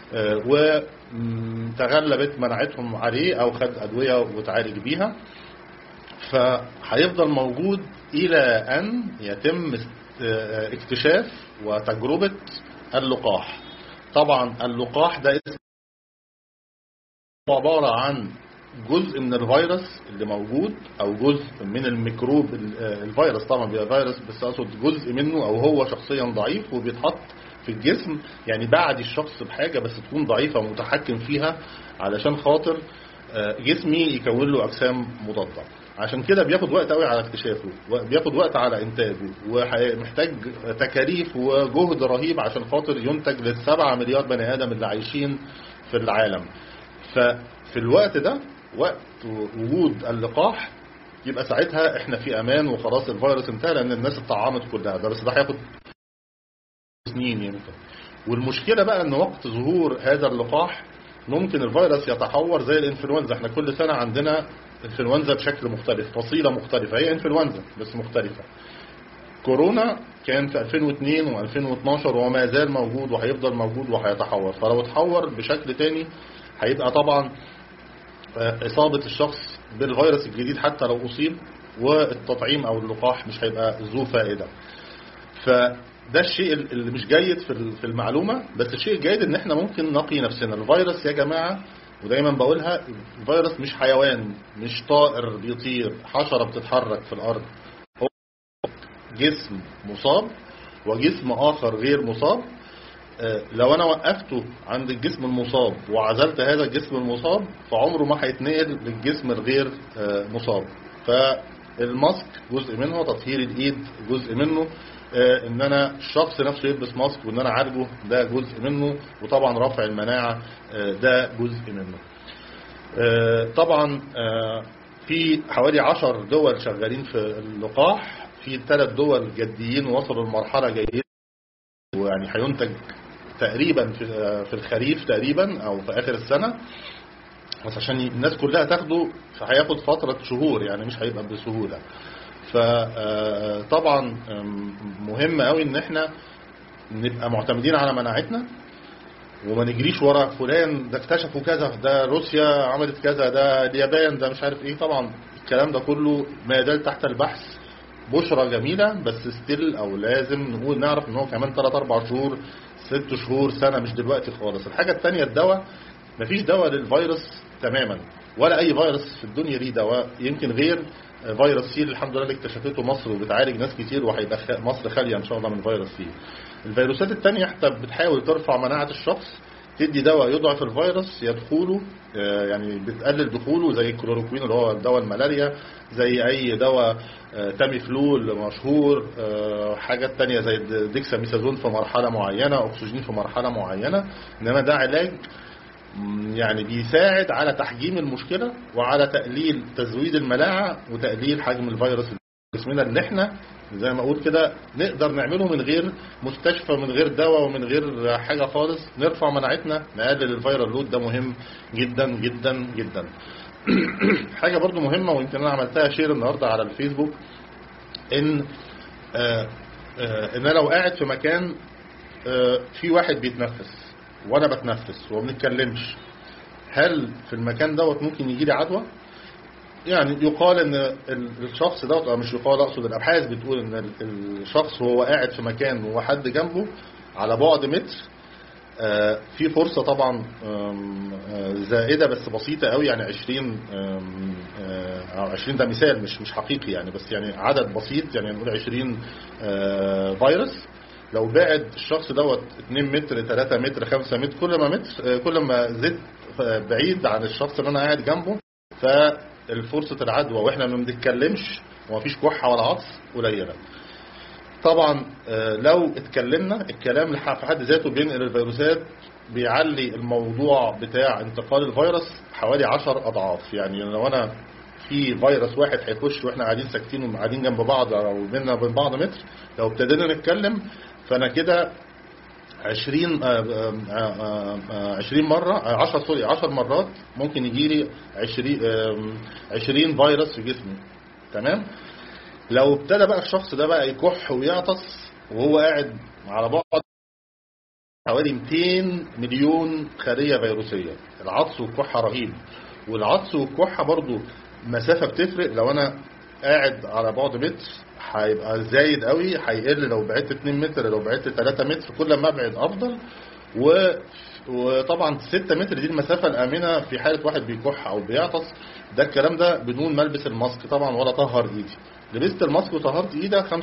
وتغلبت مناعتهم عليه أو خد أدوية وتعالج بيها فهيفضل موجود إلى أن يتم اكتشاف وتجربة اللقاح طبعا اللقاح ده اسم عبارة عن جزء من الفيروس اللي موجود او جزء من الميكروب الفيروس طبعا بيبقى فيروس بس اقصد جزء منه او هو شخصيا ضعيف وبيتحط في الجسم يعني بعد الشخص بحاجة بس تكون ضعيفة ومتحكم فيها علشان خاطر جسمي يكون له اجسام مضادة عشان كده بياخد وقت قوي على اكتشافه بياخد وقت على انتاجه ومحتاج تكاليف وجهد رهيب عشان خاطر ينتج للسبعة مليار بني ادم اللي عايشين في العالم ففي الوقت ده وقت وجود اللقاح يبقى ساعتها احنا في امان وخلاص الفيروس انتهى لان الناس اتطعمت كلها ده بس ده هياخد سنين يمكن والمشكله بقى ان وقت ظهور هذا اللقاح ممكن الفيروس يتحور زي الانفلونزا احنا كل سنه عندنا انفلونزا بشكل مختلف فصيله مختلفه هي انفلونزا بس مختلفه كورونا كان في 2002 و2012 وما زال موجود وهيفضل موجود وهيتحور فلو اتحور بشكل تاني هيبقى طبعا إصابة الشخص بالفيروس الجديد حتى لو أصيب والتطعيم أو اللقاح مش هيبقى ذو فائدة فده الشيء اللي مش جيد في المعلومة بس الشيء الجيد ان احنا ممكن نقي نفسنا الفيروس يا جماعة ودايما بقولها الفيروس مش حيوان مش طائر بيطير حشرة بتتحرك في الأرض هو جسم مصاب وجسم آخر غير مصاب لو انا وقفته عند الجسم المصاب وعزلت هذا الجسم المصاب فعمره ما هيتنقل للجسم الغير مصاب فالماسك جزء منه تطهير الايد جزء منه ان انا الشخص نفسه يلبس ماسك وان انا اعالجه ده جزء منه وطبعا رفع المناعة ده جزء منه طبعا في حوالي عشر دول شغالين في اللقاح في ثلاث دول جديين وصلوا لمرحلة جيدة ويعني هينتج تقريبا في في الخريف تقريبا او في اخر السنه بس عشان الناس كلها تاخده فهياخد فتره شهور يعني مش هيبقى بسهوله فطبعا مهم قوي ان احنا نبقى معتمدين على مناعتنا وما نجريش ورا فلان ده اكتشفوا كذا ده روسيا عملت كذا ده اليابان ده مش عارف ايه طبعا الكلام ده كله ما يزال تحت البحث بشرة جميلة بس ستيل او لازم نقول نعرف ان هو كمان 3 4 شهور ست شهور سنة مش دلوقتي خالص الحاجة التانية الدواء مفيش دواء للفيروس تماما ولا اي فيروس في الدنيا ليه دواء يمكن غير فيروس سي الحمد لله اللي اكتشفته مصر وبتعالج ناس كتير وهيبقى مصر خالية ان شاء الله من فيروس سي الفيروسات التانية حتى بتحاول ترفع مناعة الشخص تدي دواء يضعف الفيروس يدخله آه، يعني بتقلل دخوله زي الكلوروكوين اللي هو دواء الملاريا زي اي دواء آه، تامي فلول مشهور آه، حاجات تانية زي الديكساميثازون في مرحلة معينة اكسجين في مرحلة معينة انما ده علاج مم، يعني بيساعد على تحجيم المشكلة وعلى تقليل تزويد المناعة وتقليل حجم الفيروس اللي في جسمنا اللي احنا زي ما اقول كده نقدر نعمله من غير مستشفى من غير دواء ومن غير حاجة خالص نرفع مناعتنا نقلل الفيرال لود ده مهم جدا جدا جدا حاجة برضو مهمة ويمكن انا عملتها شير النهاردة على الفيسبوك ان آه آه ان انا لو قاعد في مكان آه في واحد بيتنفس وانا بتنفس وما بنتكلمش هل في المكان دوت ممكن يجي لي عدوى يعني يقال ان ال- الشخص دوت أو مش يقال اقصد الابحاث بتقول ان ال- الشخص وهو قاعد في مكان وحد جنبه على بعد متر آه، في فرصة طبعا آم، آه، زائدة بس بسيطة قوي يعني 20 آم، آه، أو 20 ده مثال مش مش حقيقي يعني بس يعني عدد بسيط يعني نقول 20 آه، فيروس لو بعد الشخص دوت 2 متر 3 متر 5 متر كل ما متر آه، كل ما زدت آه، بعيد عن الشخص اللي انا قاعد جنبه فالفرصة العدوى واحنا ما بنتكلمش ومفيش كحة ولا عطس قليلة طبعا آه، لو اتكلمنا الكلام لح- في حد ذاته بينقل الفيروسات بيعلي الموضوع بتاع انتقال الفيروس حوالي 10 اضعاف يعني لو انا في فيروس واحد هيخش واحنا قاعدين ساكتين وقاعدين جنب بعض او بيننا وبين بعض متر لو ابتدينا نتكلم فانا كده 20 آه، آه، آه، آه، 20 مرة آه، 10 سوري 10 مرات ممكن يجي لي 20 آم، 20 فيروس في جسمي تمام لو ابتدى بقى الشخص ده بقى يكح ويعطس وهو قاعد على بعد حوالي 200 مليون خلية فيروسية العطس والكحة رهيب والعطس والكحة برضو مسافة بتفرق لو انا قاعد على بعد متر هيبقى زايد قوي هيقل لو بعدت 2 متر لو بعدت 3 متر كل ما ابعد افضل و وطبعا 6 متر دي المسافة الآمنة في حالة واحد بيكح أو بيعطس ده الكلام ده بدون ما البس الماسك طبعا ولا طهر إيدي لبست الماسك وطهرت إيدك 95%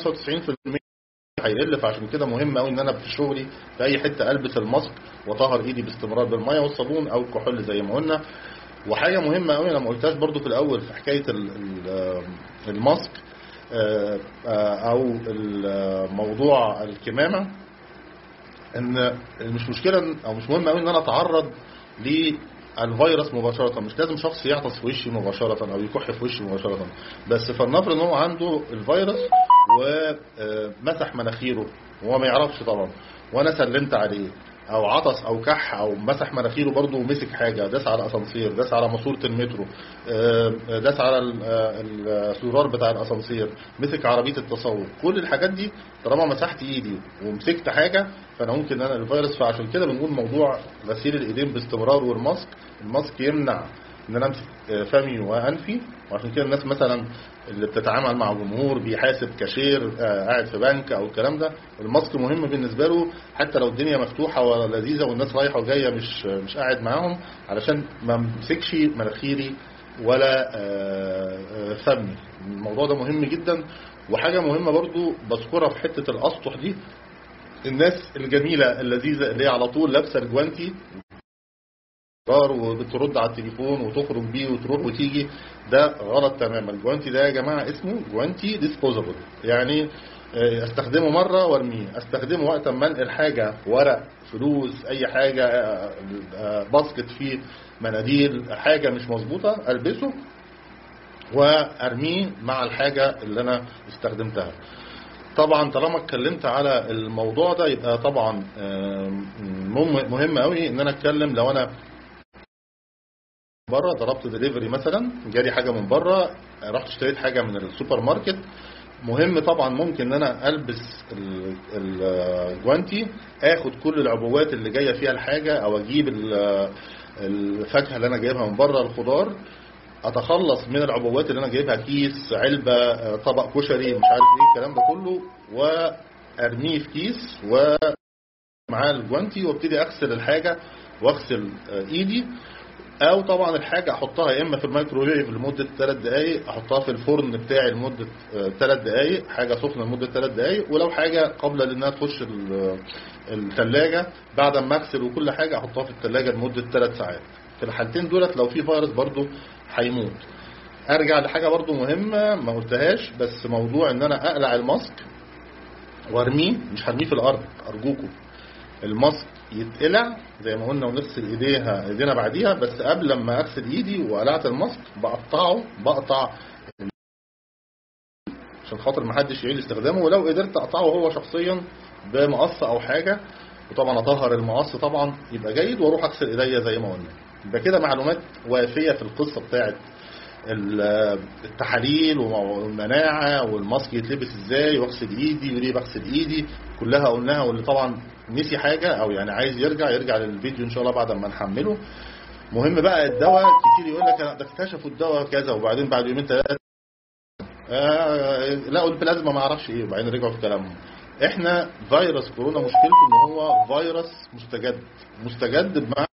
هيقل فعشان كده مهم قوي ان انا في شغلي في اي حته البس الماسك واطهر ايدي باستمرار بالميه والصابون او الكحول زي ما قلنا وحاجه مهمه قوي انا ما قلتهاش برضو في الاول في حكايه ال- ال- الماسك آه، آه، او ال- موضوع الكمامه ان مش مشكله او مش مهم قوي ان انا اتعرض للفيروس مباشره مش لازم شخص يعطس في وشي مباشره او يكح في وشي مباشره بس فلنفرض ان هو عنده الفيروس ومسح مناخيره وهو ما يعرفش طبعا وانا سلمت عليه او عطس او كح او مسح مناخيره برضه ومسك حاجه داس على الاسانسير داس على ماسوره المترو آه، داس على ال- آه، الزرار بتاع الاسانسير مسك عربيه التصوف كل الحاجات دي طالما مسحت ايدي ومسكت حاجه فانا ممكن انا الفيروس فعشان كده بنقول موضوع غسيل الايدين باستمرار والماسك الماسك يمنع ان انا امسك آه، فمي وانفي وعشان كده الناس مثلا اللي بتتعامل مع جمهور بيحاسب كاشير آه، قاعد في بنك او الكلام ده الماسك مهم بالنسبه له حتى لو الدنيا مفتوحه ولذيذه والناس رايحه وجايه مش مش قاعد معاهم علشان ما امسكش مناخيري ولا آه، آه، فمي الموضوع ده مهم جدا وحاجه مهمه برضو بذكرها في حته الاسطح دي الناس الجميله اللذيذه اللي هي على طول لابسه الجوانتي قرار وبترد على التليفون وتخرج بيه وتروح وتيجي ده غلط تماما الجوانتي ده يا جماعة اسمه جوانتي ديسبوزابل يعني آه، استخدمه مرة وارميه استخدمه وقت ما انقل حاجة ورق فلوس اي حاجة آه، آه، باسكت فيه مناديل حاجة مش مظبوطة البسه وارميه مع الحاجة اللي انا استخدمتها طبعا طالما اتكلمت على الموضوع ده يبقى طبعا آم، مهم مهم قوي ان انا اتكلم لو انا بره ضربت دليفري مثلا جالي حاجه من بره رحت اشتريت حاجه من السوبر ماركت مهم طبعا ممكن ان انا البس ال- الجوانتي اخد كل العبوات اللي جايه فيها الحاجه او اجيب ال- الفاكهه اللي انا جايبها من بره الخضار اتخلص من العبوات اللي انا جايبها كيس علبه آه، طبق كشري مش عارف ايه الكلام ده كله وارميه في كيس ومعاه الجوانتي وابتدي اغسل الحاجه واغسل آه، ايدي او طبعا الحاجه احطها يا اما في الميكروويف لمده 3 دقائق احطها في الفرن بتاعي لمده 3 دقائق حاجه سخنه لمده 3 دقائق ولو حاجه قبل انها تخش الثلاجه بعد ما اغسل وكل حاجه احطها في الثلاجه لمده 3 ساعات في الحالتين دولت لو في فيروس برضو هيموت ارجع لحاجه برضو مهمه ما قلتهاش بس موضوع ان انا اقلع الماسك وارميه مش هرميه في الارض ارجوكم الماسك يتقلع زي ما قلنا ونغسل ايديها ايدينا بعديها بس قبل لما اغسل ايدي وقلعت الماسك بقطعه بقطع عشان خاطر ما حدش يعيد استخدامه ولو قدرت اقطعه هو شخصيا بمقص او حاجه وطبعا اطهر المقص طبعا يبقى جيد واروح اغسل ايديا زي ما قلنا يبقى كده معلومات وافيه في القصه بتاعت التحاليل والمناعة والماسك يتلبس ازاي واغسل ايدي وليه بغسل ايدي كلها قلناها واللي طبعا نسي حاجة او يعني عايز يرجع يرجع للفيديو ان شاء الله بعد ما نحمله مهم بقى الدواء كتير يقول لك ده اكتشفوا الدواء كذا وبعدين بعد يومين ثلاثة آه لقوا البلازما ما اعرفش ايه وبعدين رجعوا في كلامهم احنا فيروس كورونا مشكلته ان هو فيروس مستجد مستجد بمعنى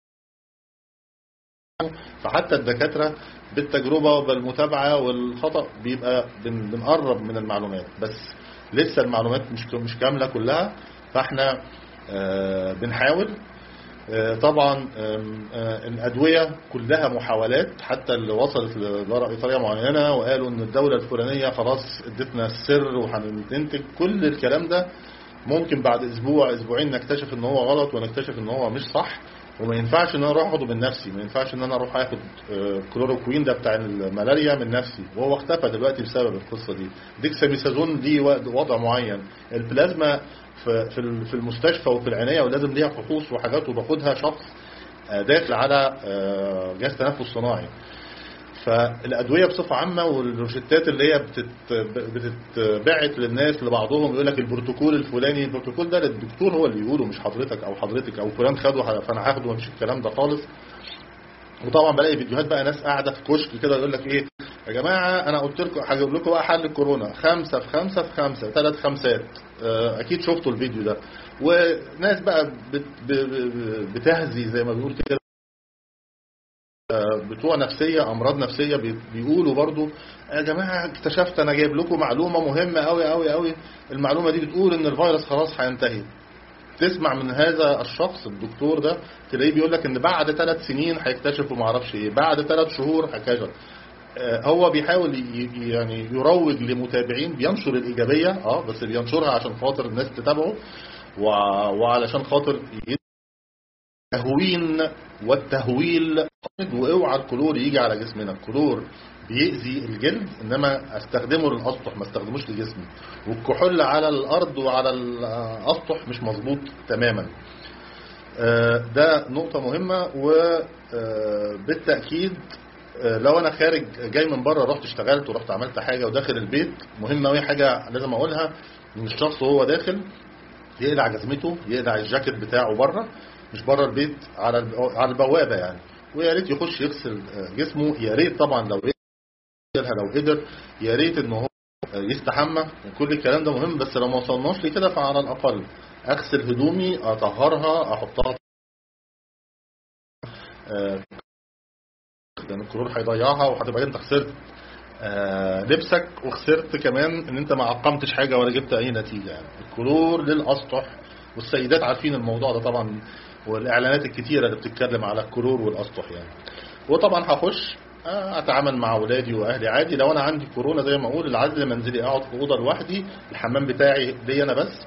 فحتى الدكاترة بالتجربة وبالمتابعة والخطأ بيبقى بنقرب من المعلومات بس لسه المعلومات مش مش كاملة كلها فاحنا بنحاول طبعا الأدوية كلها محاولات حتى اللي وصلت لطريقة معينة وقالوا ان الدولة الفلانية خلاص ادتنا السر وهننتج كل الكلام ده ممكن بعد اسبوع اسبوعين نكتشف ان هو غلط ونكتشف ان هو مش صح وما ينفعش ان انا اروح اخده من نفسي ما ينفعش ان انا اروح اخد كلوروكوين ده بتاع الملاريا من نفسي وهو اختفى دلوقتي بسبب القصه دي ديكساميثازون ليه وضع معين البلازما في في المستشفى وفي العنايه ولازم ليها فحوص وحاجات وباخدها شخص داخل على جهاز تنفس صناعي فالادويه بصفه عامه والروشتات اللي هي بتتبعت للناس لبعضهم يقول لك البروتوكول الفلاني البروتوكول ده الدكتور هو اللي يقوله مش حضرتك او حضرتك او فلان خده فانا هاخده مفيش الكلام ده خالص وطبعا بلاقي فيديوهات بقى ناس قاعده في كشك كده يقول لك ايه يا جماعه انا قلت لكم هجيب لكم بقى حل الكورونا خمسه في خمسه في خمسه ثلاث خمسات اكيد شفتوا الفيديو ده وناس بقى بت بتهزي زي ما بيقول كده بتوع نفسية أمراض نفسية بيقولوا برضو يا جماعة اكتشفت أنا جايب لكم معلومة مهمة أوي أوي أوي المعلومة دي بتقول إن الفيروس خلاص هينتهي تسمع من هذا الشخص الدكتور ده تلاقيه بيقول لك إن بعد ثلاث سنين هيكتشفوا معرفش إيه بعد ثلاث شهور هكذا هو بيحاول يعني يروج لمتابعين بينشر الإيجابية اه بس بينشرها عشان خاطر الناس تتابعه وعلشان خاطر التهوين والتهويل واوعى الكلور يجي على جسمنا الكلور بيأذي الجلد انما استخدمه للاسطح ما استخدموش لجسمي والكحول على الارض وعلى الاسطح مش مظبوط تماما ده نقطة مهمة وبالتأكيد لو انا خارج جاي من بره رحت اشتغلت ورحت عملت حاجة وداخل البيت مهم قوي حاجة لازم اقولها ان الشخص وهو داخل يقلع جزمته يقلع الجاكيت بتاعه بره مش بره البيت على على البوابه يعني ويا ريت يخش يغسل جسمه يا ريت طبعا لو لو قدر يا ريت ان هو يستحمى كل الكلام ده مهم بس لو ما وصلناش لكده فعلى الاقل اغسل هدومي اطهرها احطها لان الكلور هيضيعها وهتبقى انت خسرت لبسك وخسرت كمان ان انت ما عقمتش حاجه ولا جبت اي نتيجه يعني الكلور للاسطح والسيدات عارفين الموضوع ده طبعا والاعلانات الكتيره اللي بتتكلم على الكلور والاسطح يعني وطبعا هخش اتعامل مع اولادي واهلي عادي لو انا عندي كورونا زي ما اقول العزل منزلي اقعد في اوضه لوحدي الحمام بتاعي ليا انا بس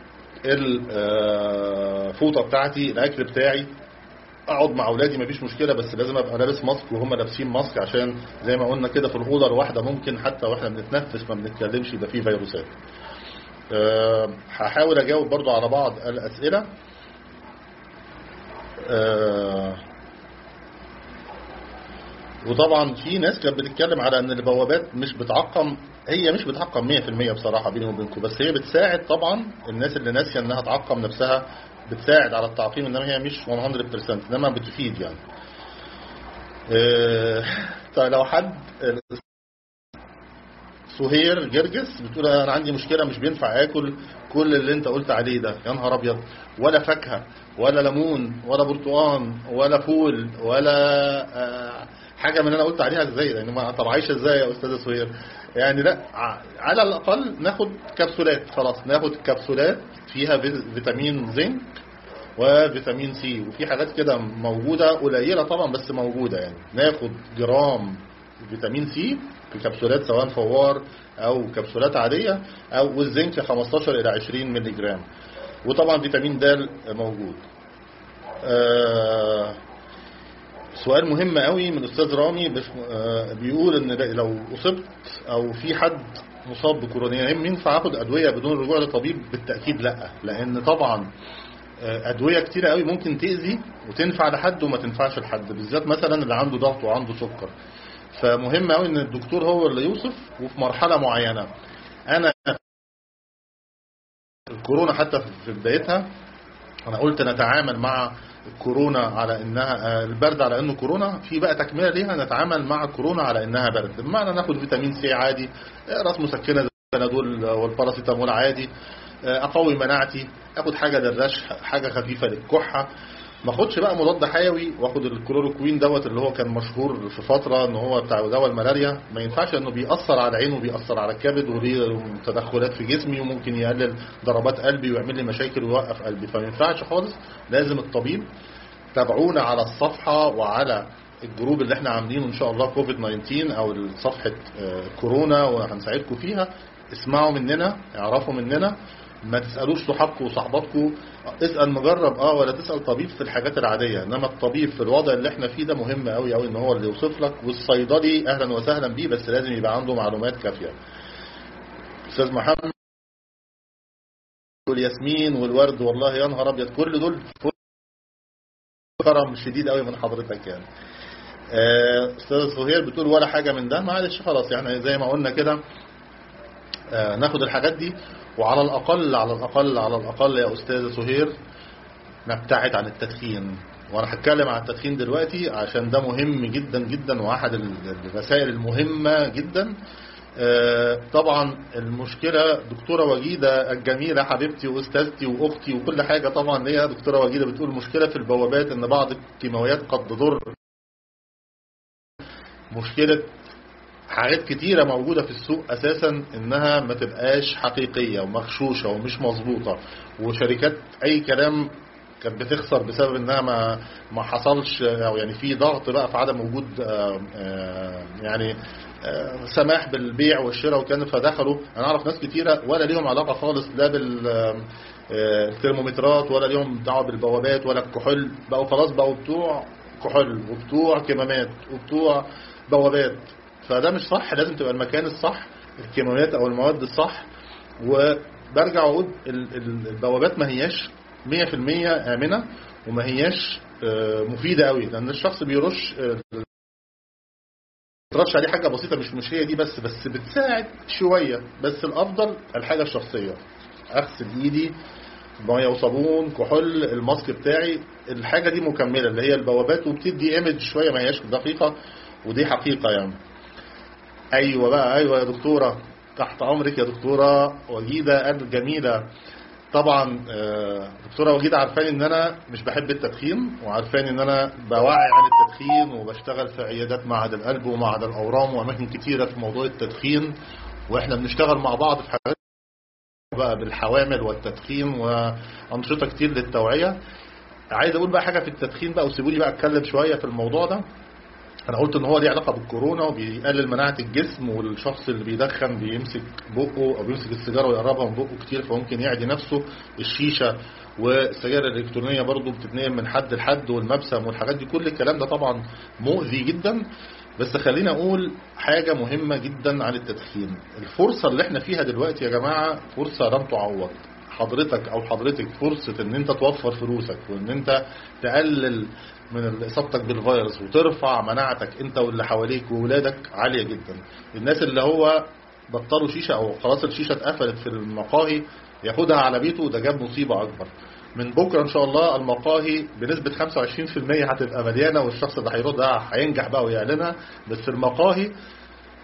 الفوطه بتاعتي الاكل بتاعي اقعد مع اولادي مفيش مشكله بس لازم ابقى لابس ماسك وهم لابسين ماسك عشان زي ما قلنا كده في الاوضه الواحده ممكن حتى واحنا بنتنفس ما بنتكلمش يبقى فيه فيروسات أه هحاول اجاوب برضو على بعض الاسئله أه وطبعا في ناس كانت بتتكلم على ان البوابات مش بتعقم هي مش بتعقم 100% بصراحه بيني وبينكم بس هي بتساعد طبعا الناس اللي ناسيه انها تعقم نفسها بتساعد على التعقيم انما هي مش 100% انما بتفيد يعني أه طيب لو حد سهير جرجس بتقول انا عندي مشكله مش بينفع اكل كل اللي انت قلت عليه ده يا نهار ابيض ولا فاكهه ولا ليمون ولا برتقان ولا فول ولا آه، حاجه من اللي انا قلت عليها ازاي يعني ما طب عايشه ازاي يا استاذه سهير يعني لا ع- على الاقل ناخد كبسولات خلاص ناخد كبسولات فيها في- فيتامين زنك وفيتامين سي وفي حاجات كده موجوده قليله طبعا بس موجوده يعني ناخد جرام فيتامين سي في كبسولات سواء فوار او كبسولات عاديه او والزنك 15 الى 20 مللي جرام وطبعا فيتامين د موجود آه سؤال مهم قوي من الاستاذ رامي بش- آه، بيقول ان لو اصبت او في حد مصاب بكورونا ينفع اخد ادويه بدون الرجوع لطبيب بالتاكيد لا لان طبعا آه، ادويه كتيره قوي ممكن تاذي وتنفع لحد وما تنفعش لحد بالذات مثلا اللي عنده ضغط وعنده سكر فمهم قوي ان الدكتور هو اللي يوصف وفي مرحله معينه انا الكورونا حتى في بدايتها انا قلت نتعامل مع الكورونا على انها آه، البرد على انه كورونا في بقى تكمله ليها نتعامل مع الكورونا على انها برد بمعنى ناخد فيتامين سي عادي آه، راس مسكنه زي البنادول والباراسيتامول عادي آه، اقوي مناعتي اخد حاجه للرشح حاجه خفيفه للكحه ما اخدش بقى مضاد حيوي واخد الكلوروكوين دوت اللي هو كان مشهور في فتره ان هو بتاع دواء الملاريا ما ينفعش انه بيأثر على العين وبيأثر على الكبد وليه تدخلات في جسمي وممكن يقلل ضربات قلبي ويعمل لي مشاكل ويوقف قلبي فما ينفعش خالص لازم الطبيب تابعونا على الصفحه وعلى الجروب اللي احنا عاملينه ان شاء الله كوفيد 19 او صفحه آه، كورونا وهنساعدكم فيها اسمعوا مننا اعرفوا مننا ما تسالوش صحابكم وصحباتكم اسال مجرب اه ولا تسال طبيب في الحاجات العاديه انما الطبيب في الوضع اللي احنا فيه ده مهم قوي قوي ان هو اللي يوصف لك والصيدلي اهلا وسهلا بيه بس لازم يبقى عنده معلومات كافيه استاذ محمد والياسمين والورد والله يا نهار ابيض كل دول كرم شديد قوي من حضرتك يعني آه، استاذ سهير بتقول ولا حاجه من ده معلش خلاص يعني زي ما قلنا كده آه، ناخد الحاجات دي وعلى الاقل على الاقل على الاقل يا استاذه سهير نبتعد عن التدخين وانا هتكلم عن التدخين دلوقتي عشان ده مهم جدا جدا واحد ال- الرسائل المهمه جدا آه، طبعا المشكله دكتوره وجيده الجميله حبيبتي واستاذتي واختي وكل حاجه طبعا هي دكتوره وجيده بتقول المشكله في البوابات ان بعض الكيماويات قد تضر مشكله حاجات كتيرة موجودة في السوق أساسا إنها ما تبقاش حقيقية ومغشوشة ومش مظبوطة وشركات أي كلام كانت بتخسر بسبب إنها ما ما حصلش أو يعني في ضغط بقى في عدم وجود آه، آه، يعني آه، سماح بالبيع والشراء وكان فدخلوا أنا أعرف ناس كتيرة ولا ليهم علاقة خالص لا بال آه، آه، الترمومترات ولا ليهم دعوة بالبوابات ولا الكحول بقوا خلاص بقوا بتوع كحول وبتوع كمامات وبتوع بوابات فده مش صح لازم تبقى المكان الصح الكيماويات او المواد الصح وبرجع اقول ال- ال- البوابات ما هياش 100% امنه وما هياش آه، مفيده قوي لان الشخص بيرش آه، ترش عليه حاجه بسيطه مش مش هي دي بس بس بتساعد شويه بس الافضل الحاجه الشخصيه اغسل ايدي ميه وصابون كحول الماسك بتاعي الحاجه دي مكمله اللي هي البوابات وبتدي ايمج شويه ما هياش دقيقه ودي حقيقه يعني ايوه بقى ايوه يا دكتوره تحت امرك يا دكتوره وجيده الجميله طبعا آه، دكتوره وجيده عارفاني ان انا مش بحب التدخين وعارفاني ان انا بوعي عن التدخين وبشتغل في عيادات معهد القلب ومعهد الاورام واماكن كتيره في موضوع التدخين واحنا بنشتغل مع بعض في حاجات بقى بالحوامل والتدخين وانشطه كتير للتوعيه عايز اقول بقى حاجه في التدخين بقى وسيبوا لي بقى اتكلم شويه في الموضوع ده انا قلت ان هو ليه علاقه بالكورونا وبيقلل مناعه الجسم والشخص اللي بيدخن بيمسك بقه او بيمسك السيجاره ويقربها من بقه كتير فممكن يعدي نفسه الشيشه والسجاير الالكترونيه برضو بتتنقل من حد لحد والمبسم والحاجات دي كل الكلام ده طبعا مؤذي جدا بس خلينا اقول حاجه مهمه جدا عن التدخين الفرصه اللي احنا فيها دلوقتي يا جماعه فرصه لم تعوض حضرتك او حضرتك فرصه ان انت توفر فلوسك وان انت تقلل من اصابتك بالفيروس وترفع مناعتك انت واللي حواليك واولادك عاليه جدا الناس اللي هو بطلوا شيشه او خلاص الشيشه اتقفلت في المقاهي ياخدها على بيته ده جاب مصيبه اكبر من بكره ان شاء الله المقاهي بنسبه 25% هتبقى مليانه والشخص اللي هيرد ده هينجح بقى ويعلنها بس المقاهي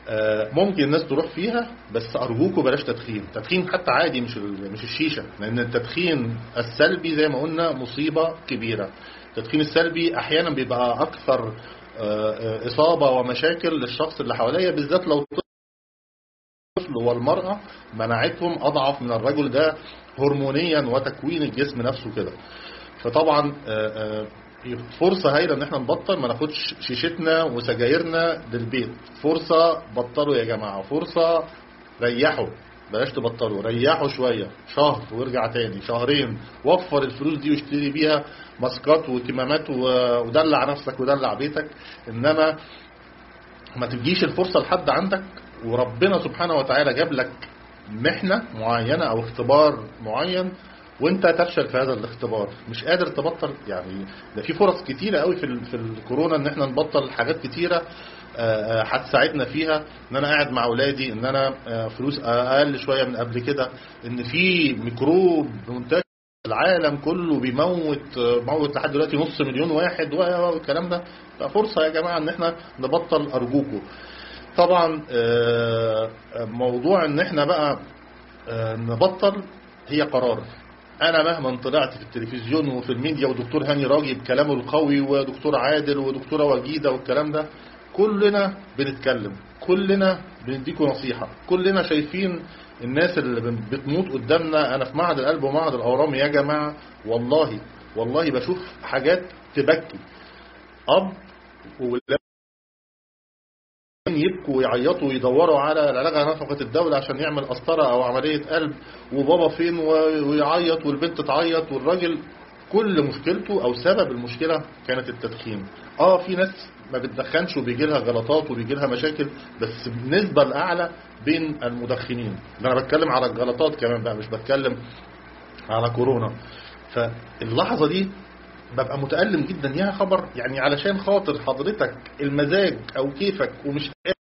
آه، ممكن الناس تروح فيها بس ارجوكوا بلاش تدخين تدخين حتى عادي مش ال- مش الشيشه لان التدخين السلبي زي ما قلنا مصيبه كبيره التدخين السلبي احيانا بيبقى اكثر آه، آه، اصابه ومشاكل للشخص اللي حواليه بالذات لو الطفل والمراه مناعتهم اضعف من الرجل ده هرمونيا وتكوين الجسم نفسه كده فطبعا آه، آه، فرصة هايلة ان احنا نبطل ما ناخدش شيشتنا وسجايرنا للبيت فرصة بطلوا يا جماعة فرصة ريحوا بلاش تبطلوا ريحوا شوية شهر وارجع تاني شهرين وفر الفلوس دي واشتري بيها ماسكات وكمامات و- ودلع نفسك ودلع بيتك انما ما تجيش الفرصة لحد عندك وربنا سبحانه وتعالى جاب لك محنة معينة او اختبار معين وانت تفشل في هذا الاختبار مش قادر تبطل يعني ده في فرص كتيرة قوي في ال- في الكورونا ان احنا نبطل حاجات كتيرة آه، آه، هتساعدنا فيها ان انا قاعد مع اولادي ان انا آه، فلوس اقل شوية من قبل كده ان في ميكروب منتشر العالم كله بيموت موت لحد دلوقتي نص مليون واحد والكلام ده ففرصة يا جماعة ان احنا نبطل ارجوكم طبعا آه، موضوع ان احنا بقى آه، نبطل هي قرار انا مهما طلعت في التلفزيون وفي الميديا ودكتور هاني راجي بكلامه القوي ودكتور عادل ودكتوره وجيده والكلام ده كلنا بنتكلم كلنا بنديكوا نصيحه كلنا شايفين الناس اللي بن- بتموت قدامنا انا في معهد القلب ومعهد الاورام يا جماعه والله والله بشوف حاجات تبكي اب وولاد يبكوا ويعيطوا ويدوروا على العلاج على نفقة الدولة عشان يعمل قسطرة أو عملية قلب وبابا فين و- ويعيط والبنت تعيط والراجل كل مشكلته أو سبب المشكلة كانت التدخين اه في ناس ما بتدخنش وبيجي لها غلطات وبيجي لها مشاكل بس بالنسبة الأعلى بين المدخنين ده أنا بتكلم على الغلطات كمان بقى مش بتكلم على كورونا فاللحظة دي ببقى متألم جدا يا خبر يعني علشان خاطر حضرتك المزاج او كيفك ومش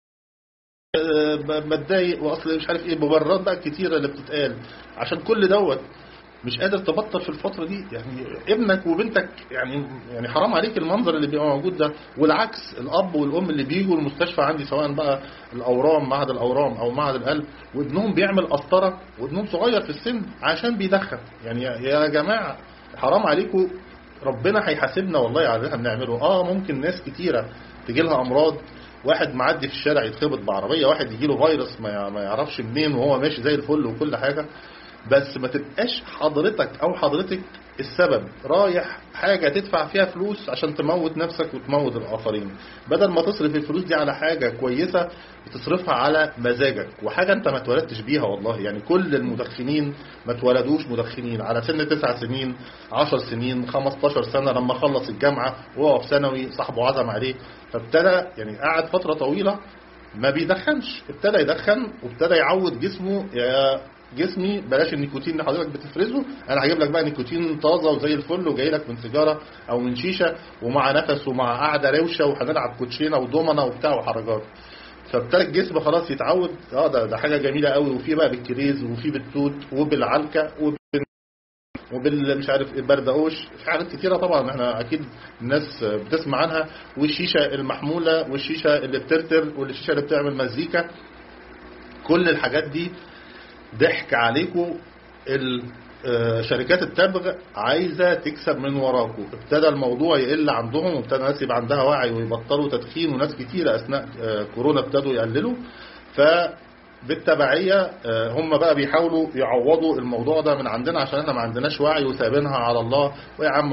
آه، ب- بتضايق واصل مش عارف ايه مبررات بقى كتيرة اللي بتتقال عشان كل دوت مش قادر تبطل في الفترة دي يعني ابنك وبنتك يعني يعني حرام عليك المنظر اللي بيبقى موجود ده والعكس الاب والام اللي بيجوا المستشفى عندي سواء بقى الاورام معهد الاورام او معهد القلب وابنهم بيعمل قسطره وابنهم صغير في السن عشان بيدخن يعني يا- يا جماعه حرام عليكم ربنا هيحاسبنا والله على اللي احنا بنعمله اه ممكن ناس كتيره تجي لها امراض واحد معدي في الشارع يتخبط بعربيه واحد يجي له فيروس ما يع- ما يعرفش منين وهو ماشي زي الفل وكل حاجه بس ما تبقاش حضرتك او حضرتك السبب رايح حاجة تدفع فيها فلوس عشان تموت نفسك وتموت الآخرين بدل ما تصرف الفلوس دي على حاجة كويسة بتصرفها على مزاجك وحاجة انت ما اتولدتش بيها والله يعني كل المدخنين ما اتولدوش مدخنين على سن تسع سنين عشر سنين 15 سنة لما خلص الجامعة وهو في ثانوي صاحبه عزم عليه فابتدى يعني قعد فترة طويلة ما بيدخنش ابتدى يدخن وابتدى يعود جسمه يا جسمي بلاش النيكوتين اللي حضرتك بتفرزه انا هجيب لك بقى نيكوتين طازه وزي الفل وجاي لك من سيجاره او من شيشه ومع نفس ومع قعده روشه وهنلعب كوتشينه وضمنه وبتاع وحركات فابتدى الجسم خلاص يتعود اه ده ده حاجه جميله قوي وفي بقى بالكريز وفي بالتوت وبالعلكه وبال وبال مش عارف ايه بردقوش في حاجات كتيره طبعا احنا اكيد الناس بتسمع عنها والشيشه المحموله والشيشه اللي بترتر والشيشه اللي بتعمل مزيكا كل الحاجات دي ضحك عليكم ال- آه، شركات التبغ عايزة تكسب من وراكم ابتدى الموضوع يقل عندهم وابتدى الناس يبقى عندها وعي ويبطلوا تدخين وناس كتيرة أثناء آه، كورونا ابتدوا يقللوا فبالتبعية آه، هم بقى بيحاولوا يعوضوا الموضوع ده من عندنا عشان احنا ما عندناش وعي وسايبينها على الله ويا عم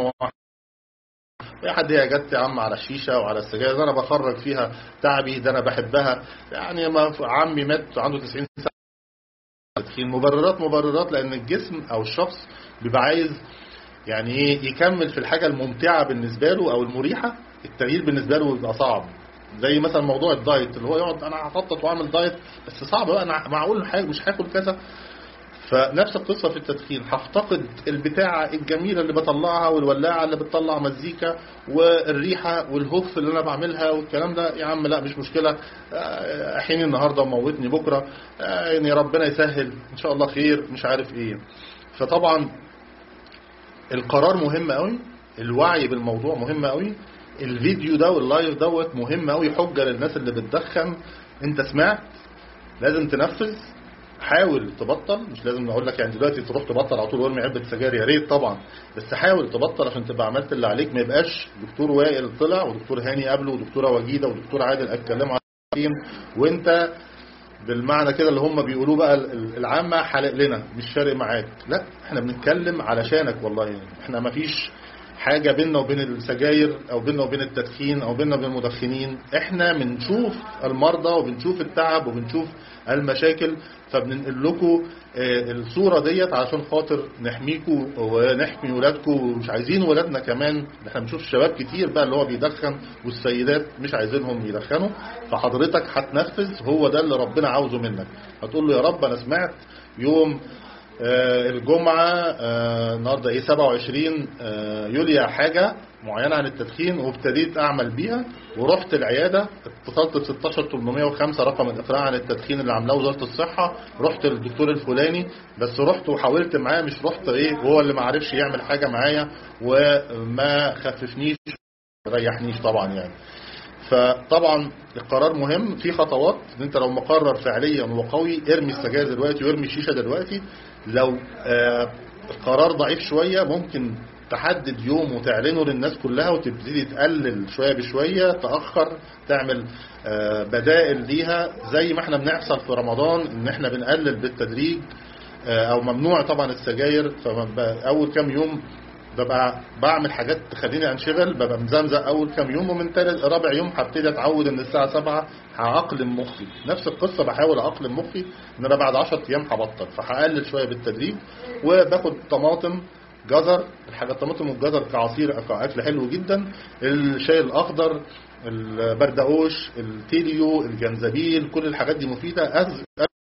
يا حد هي جت يا عم على الشيشة وعلى السجاير ده انا بخرج فيها تعبي ده انا بحبها يعني ما عمي مات عنده 90 سنة تدخين مبررات مبررات لان الجسم او الشخص بيبقى عايز يعني ايه يكمل في الحاجة الممتعة بالنسبة له او المريحة التغيير بالنسبة له بيبقى صعب زي مثلا موضوع الدايت اللي هو يقعد انا هخطط واعمل دايت بس صعب بقى انا معقول حاجة مش هاكل كذا فنفس القصة في التدخين هفتقد البتاعة الجميلة اللي بطلعها والولاعة اللي بتطلع مزيكا والريحة والهف اللي انا بعملها والكلام ده يا عم لا مش مشكلة آه، احيني النهاردة وموتني بكرة آه، يعني ربنا يسهل ان شاء الله خير مش عارف ايه فطبعا القرار مهم قوي الوعي بالموضوع مهم قوي الفيديو ده واللايف دوت مهم قوي حجة للناس اللي بتدخن انت سمعت لازم تنفذ حاول تبطل مش لازم اقول لك يعني دلوقتي تروح تبطل على طول وارمي علبه سجاير يا ريت طبعا بس حاول تبطل عشان تبقى عملت اللي عليك ما يبقاش دكتور وائل طلع ودكتور هاني قبله ودكتوره وجيده ودكتور عادل اتكلموا عن وانت بالمعنى كده اللي هم بيقولوه بقى العامة حلق لنا مش فارق معاك لا احنا بنتكلم علشانك والله يعني احنا ما فيش حاجة بيننا وبين السجاير او بيننا وبين التدخين او بيننا وبين المدخنين احنا بنشوف المرضى وبنشوف التعب وبنشوف المشاكل فبننقل لكم الصورة ديت عشان خاطر نحميكم ونحمي ولادكم ومش عايزين ولادنا كمان احنا بنشوف شباب كتير بقى اللي هو بيدخن والسيدات مش عايزينهم يدخنوا فحضرتك هتنفذ هو ده اللي ربنا عاوزه منك هتقول له يا رب انا سمعت يوم الجمعة النهاردة ايه 27 يوليو حاجة معينة عن التدخين وابتديت اعمل بيها ورحت العيادة اتصلت ب 16805 رقم الاقراء عن التدخين اللي عاملاه وزارة الصحة رحت للدكتور الفلاني بس رحت وحاولت معاه مش رحت ايه هو اللي ما عرفش يعمل حاجة معايا وما خففنيش ريحنيش طبعا يعني فطبعا القرار مهم في خطوات ان انت لو مقرر فعليا وقوي ارمي السجاير دلوقتي وارمي الشيشه دلوقتي لو آه القرار ضعيف شويه ممكن تحدد يوم وتعلنه للناس كلها وتبتدي تقلل شويه بشويه تاخر تعمل آه بدائل ليها زي ما احنا بنحصل في رمضان ان احنا بنقلل بالتدريج آه او ممنوع طبعا السجاير فاول كام يوم ببقى بعمل حاجات تخليني انشغل ببقى مزمزق اول كام يوم ومن تالت رابع يوم هبتدي اتعود ان الساعه 7 هعقلم مخي نفس القصه بحاول اعقلم مخي ان انا بعد 10 ايام هبطل فهقلل شويه بالتدريج وباخد طماطم جزر الحاجات الطماطم والجزر كعصير كاكل حلو جدا الشاي الاخضر البردقوش التيليو الجنزبيل كل الحاجات دي مفيده أز...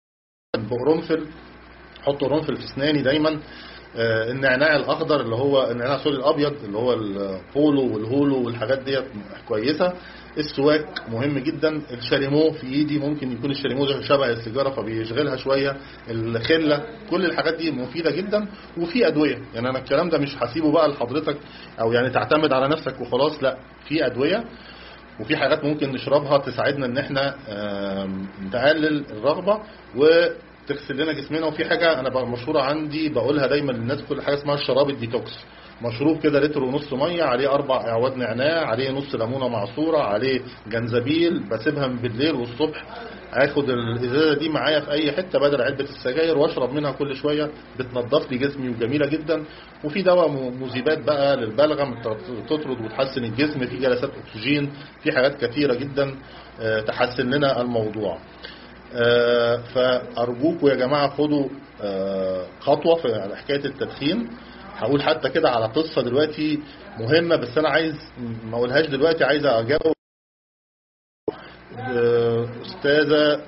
بقرنفل حط قرنفل في اسناني دايما النعناع الاخضر اللي هو النعناع سوري الابيض اللي هو البولو والهولو والحاجات ديت كويسه السواك مهم جدا الشاليمو في ايدي ممكن يكون الشاليمو ده شبه السيجاره فبيشغلها شويه الخله كل الحاجات دي مفيده جدا وفي ادويه يعني انا الكلام ده مش هسيبه بقى لحضرتك او يعني تعتمد على نفسك وخلاص لا في ادويه وفي حاجات ممكن نشربها تساعدنا ان احنا نقلل الرغبه و تغسل لنا جسمنا وفي حاجة أنا مشهورة عندي بقولها دايما للناس كل حاجة اسمها الشراب الديتوكس مشروب كده لتر ونص مية عليه أربع أعواد نعناع عليه نص ليمونة معصورة عليه جنزبيل بسيبها من بالليل والصبح اخد الازازه دي معايا في اي حته بدل علبه السجاير واشرب منها كل شويه بتنضف لي جسمي وجميله جدا وفي دواء مذيبات بقى للبلغم تطرد وتحسن الجسم في جلسات اكسجين في حاجات كثيره جدا تحسن لنا الموضوع آه فأرجوكوا يا جماعة خدوا آه خطوة في حكاية التدخين هقول حتى كده على قصة دلوقتي مهمة بس أنا عايز ما أقولهاش دلوقتي عايز أجاوب آه أستاذة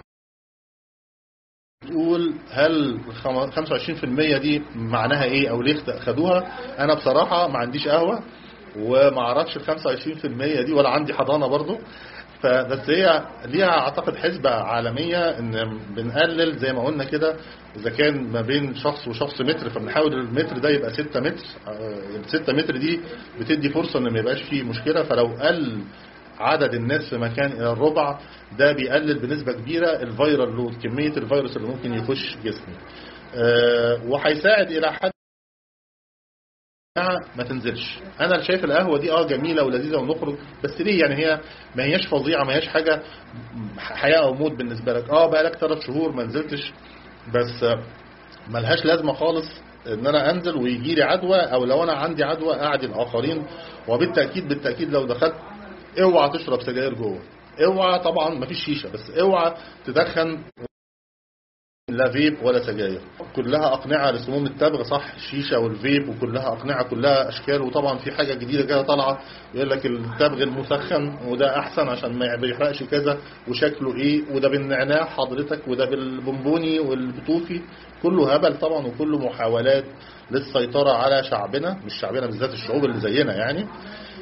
تقول هل 25% دي معناها ايه او ليه خدوها انا بصراحة ما عنديش قهوة وما اعرفش ال 25% دي ولا عندي حضانة برضو فبس هي ليها اعتقد حسبة عالمية ان بنقلل زي ما قلنا كده اذا كان ما بين شخص وشخص متر فبنحاول المتر ده يبقى 6 متر ال 6 متر دي بتدي فرصة ان ما يبقاش فيه مشكلة فلو قل عدد الناس في مكان الى الربع ده بيقلل بنسبة كبيرة الفيرال لود كمية الفيروس اللي ممكن يخش جسمي وهيساعد الى حد ما تنزلش انا اللي شايف القهوه دي اه جميله ولذيذه ونخرج بس ليه يعني هي ما هياش فظيعه ما هياش حاجه حياه او موت بالنسبه لك اه بقى لك ثلاث شهور ما نزلتش بس ملهاش لازمه خالص ان انا انزل ويجي لي عدوى او لو انا عندي عدوى اعدي الاخرين وبالتاكيد بالتاكيد لو دخلت اوعى تشرب سجاير جوه اوعى طبعا ما فيش شيشه بس اوعى تدخن لا فيب ولا سجاير كلها أقنعة لسموم التبغ صح الشيشة والفيب وكلها أقنعة كلها أشكال وطبعا في حاجة جديدة كده طالعة يقول لك التبغ المسخن وده أحسن عشان ما بيحرقش كذا وشكله إيه وده بالنعناع حضرتك وده بالبونبوني والبطوفي كله هبل طبعا وكله محاولات للسيطرة على شعبنا مش شعبنا بالذات الشعوب اللي زينا يعني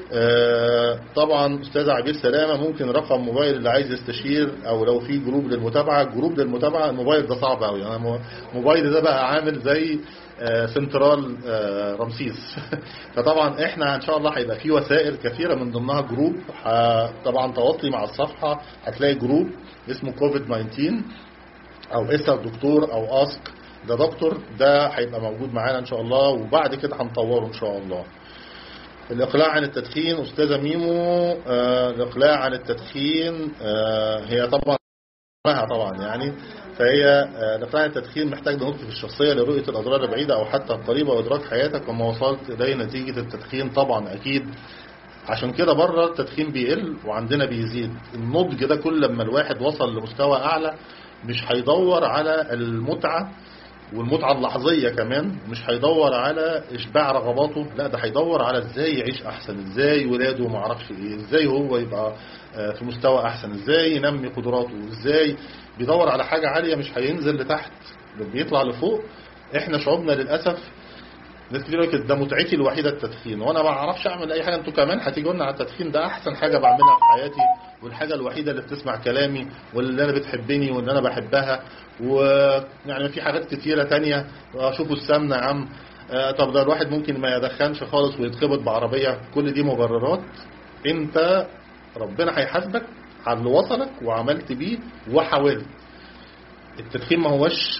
آه، طبعا استاذ عبير سلامه ممكن رقم موبايل اللي عايز يستشير او لو في جروب للمتابعه جروب للمتابعه الموبايل ده صعب قوي انا مو- موبايلي ده بقى عامل زي آه، سنترال آه، رمسيس فطبعا احنا ان شاء الله هيبقى في وسائل كثيره من ضمنها جروب ح- طبعا تواصلي مع الصفحه هتلاقي جروب اسمه كوفيد 19 او اسال دكتور او اسك ده دكتور ده هيبقى موجود معانا ان شاء الله وبعد كده هنطوره ان شاء الله الإقلاع عن التدخين أستاذة ميمو آه، الإقلاع عن التدخين آه، هي طبعا اسمها طبعا يعني فهي آه، الإقلاع عن التدخين محتاج نضج في الشخصية لرؤية الأضرار البعيدة أو حتى القريبة وإدراك حياتك وما وصلت إليه نتيجة التدخين طبعا أكيد عشان كده بره التدخين بيقل وعندنا بيزيد النضج ده كل لما الواحد وصل لمستوى أعلى مش هيدور على المتعة والمتعة اللحظية كمان مش هيدور على إشباع رغباته لا ده هيدور على إزاي يعيش أحسن إزاي ولاده ما اعرفش إيه إزاي هو يبقى آه، في مستوى أحسن إزاي ينمي قدراته إزاي بيدور على حاجة عالية مش هينزل لتحت ده بيطلع لفوق إحنا شعوبنا للأسف ناس كتير يقول لك ده متعتي الوحيده التدخين وانا ما اعرفش اعمل اي حاجه انتوا كمان هتيجوا لنا على التدخين ده احسن حاجه بعملها في حياتي والحاجه الوحيده اللي بتسمع كلامي واللي انا بتحبني واللي انا بحبها ويعني في حاجات كتيره تانية شوفوا السمنه يا عم آه، طب ده الواحد ممكن ما يدخنش خالص ويتخبط بعربيه كل دي مبررات انت ربنا هيحاسبك على اللي وصلك وعملت بيه وحاولت التدخين ما هوش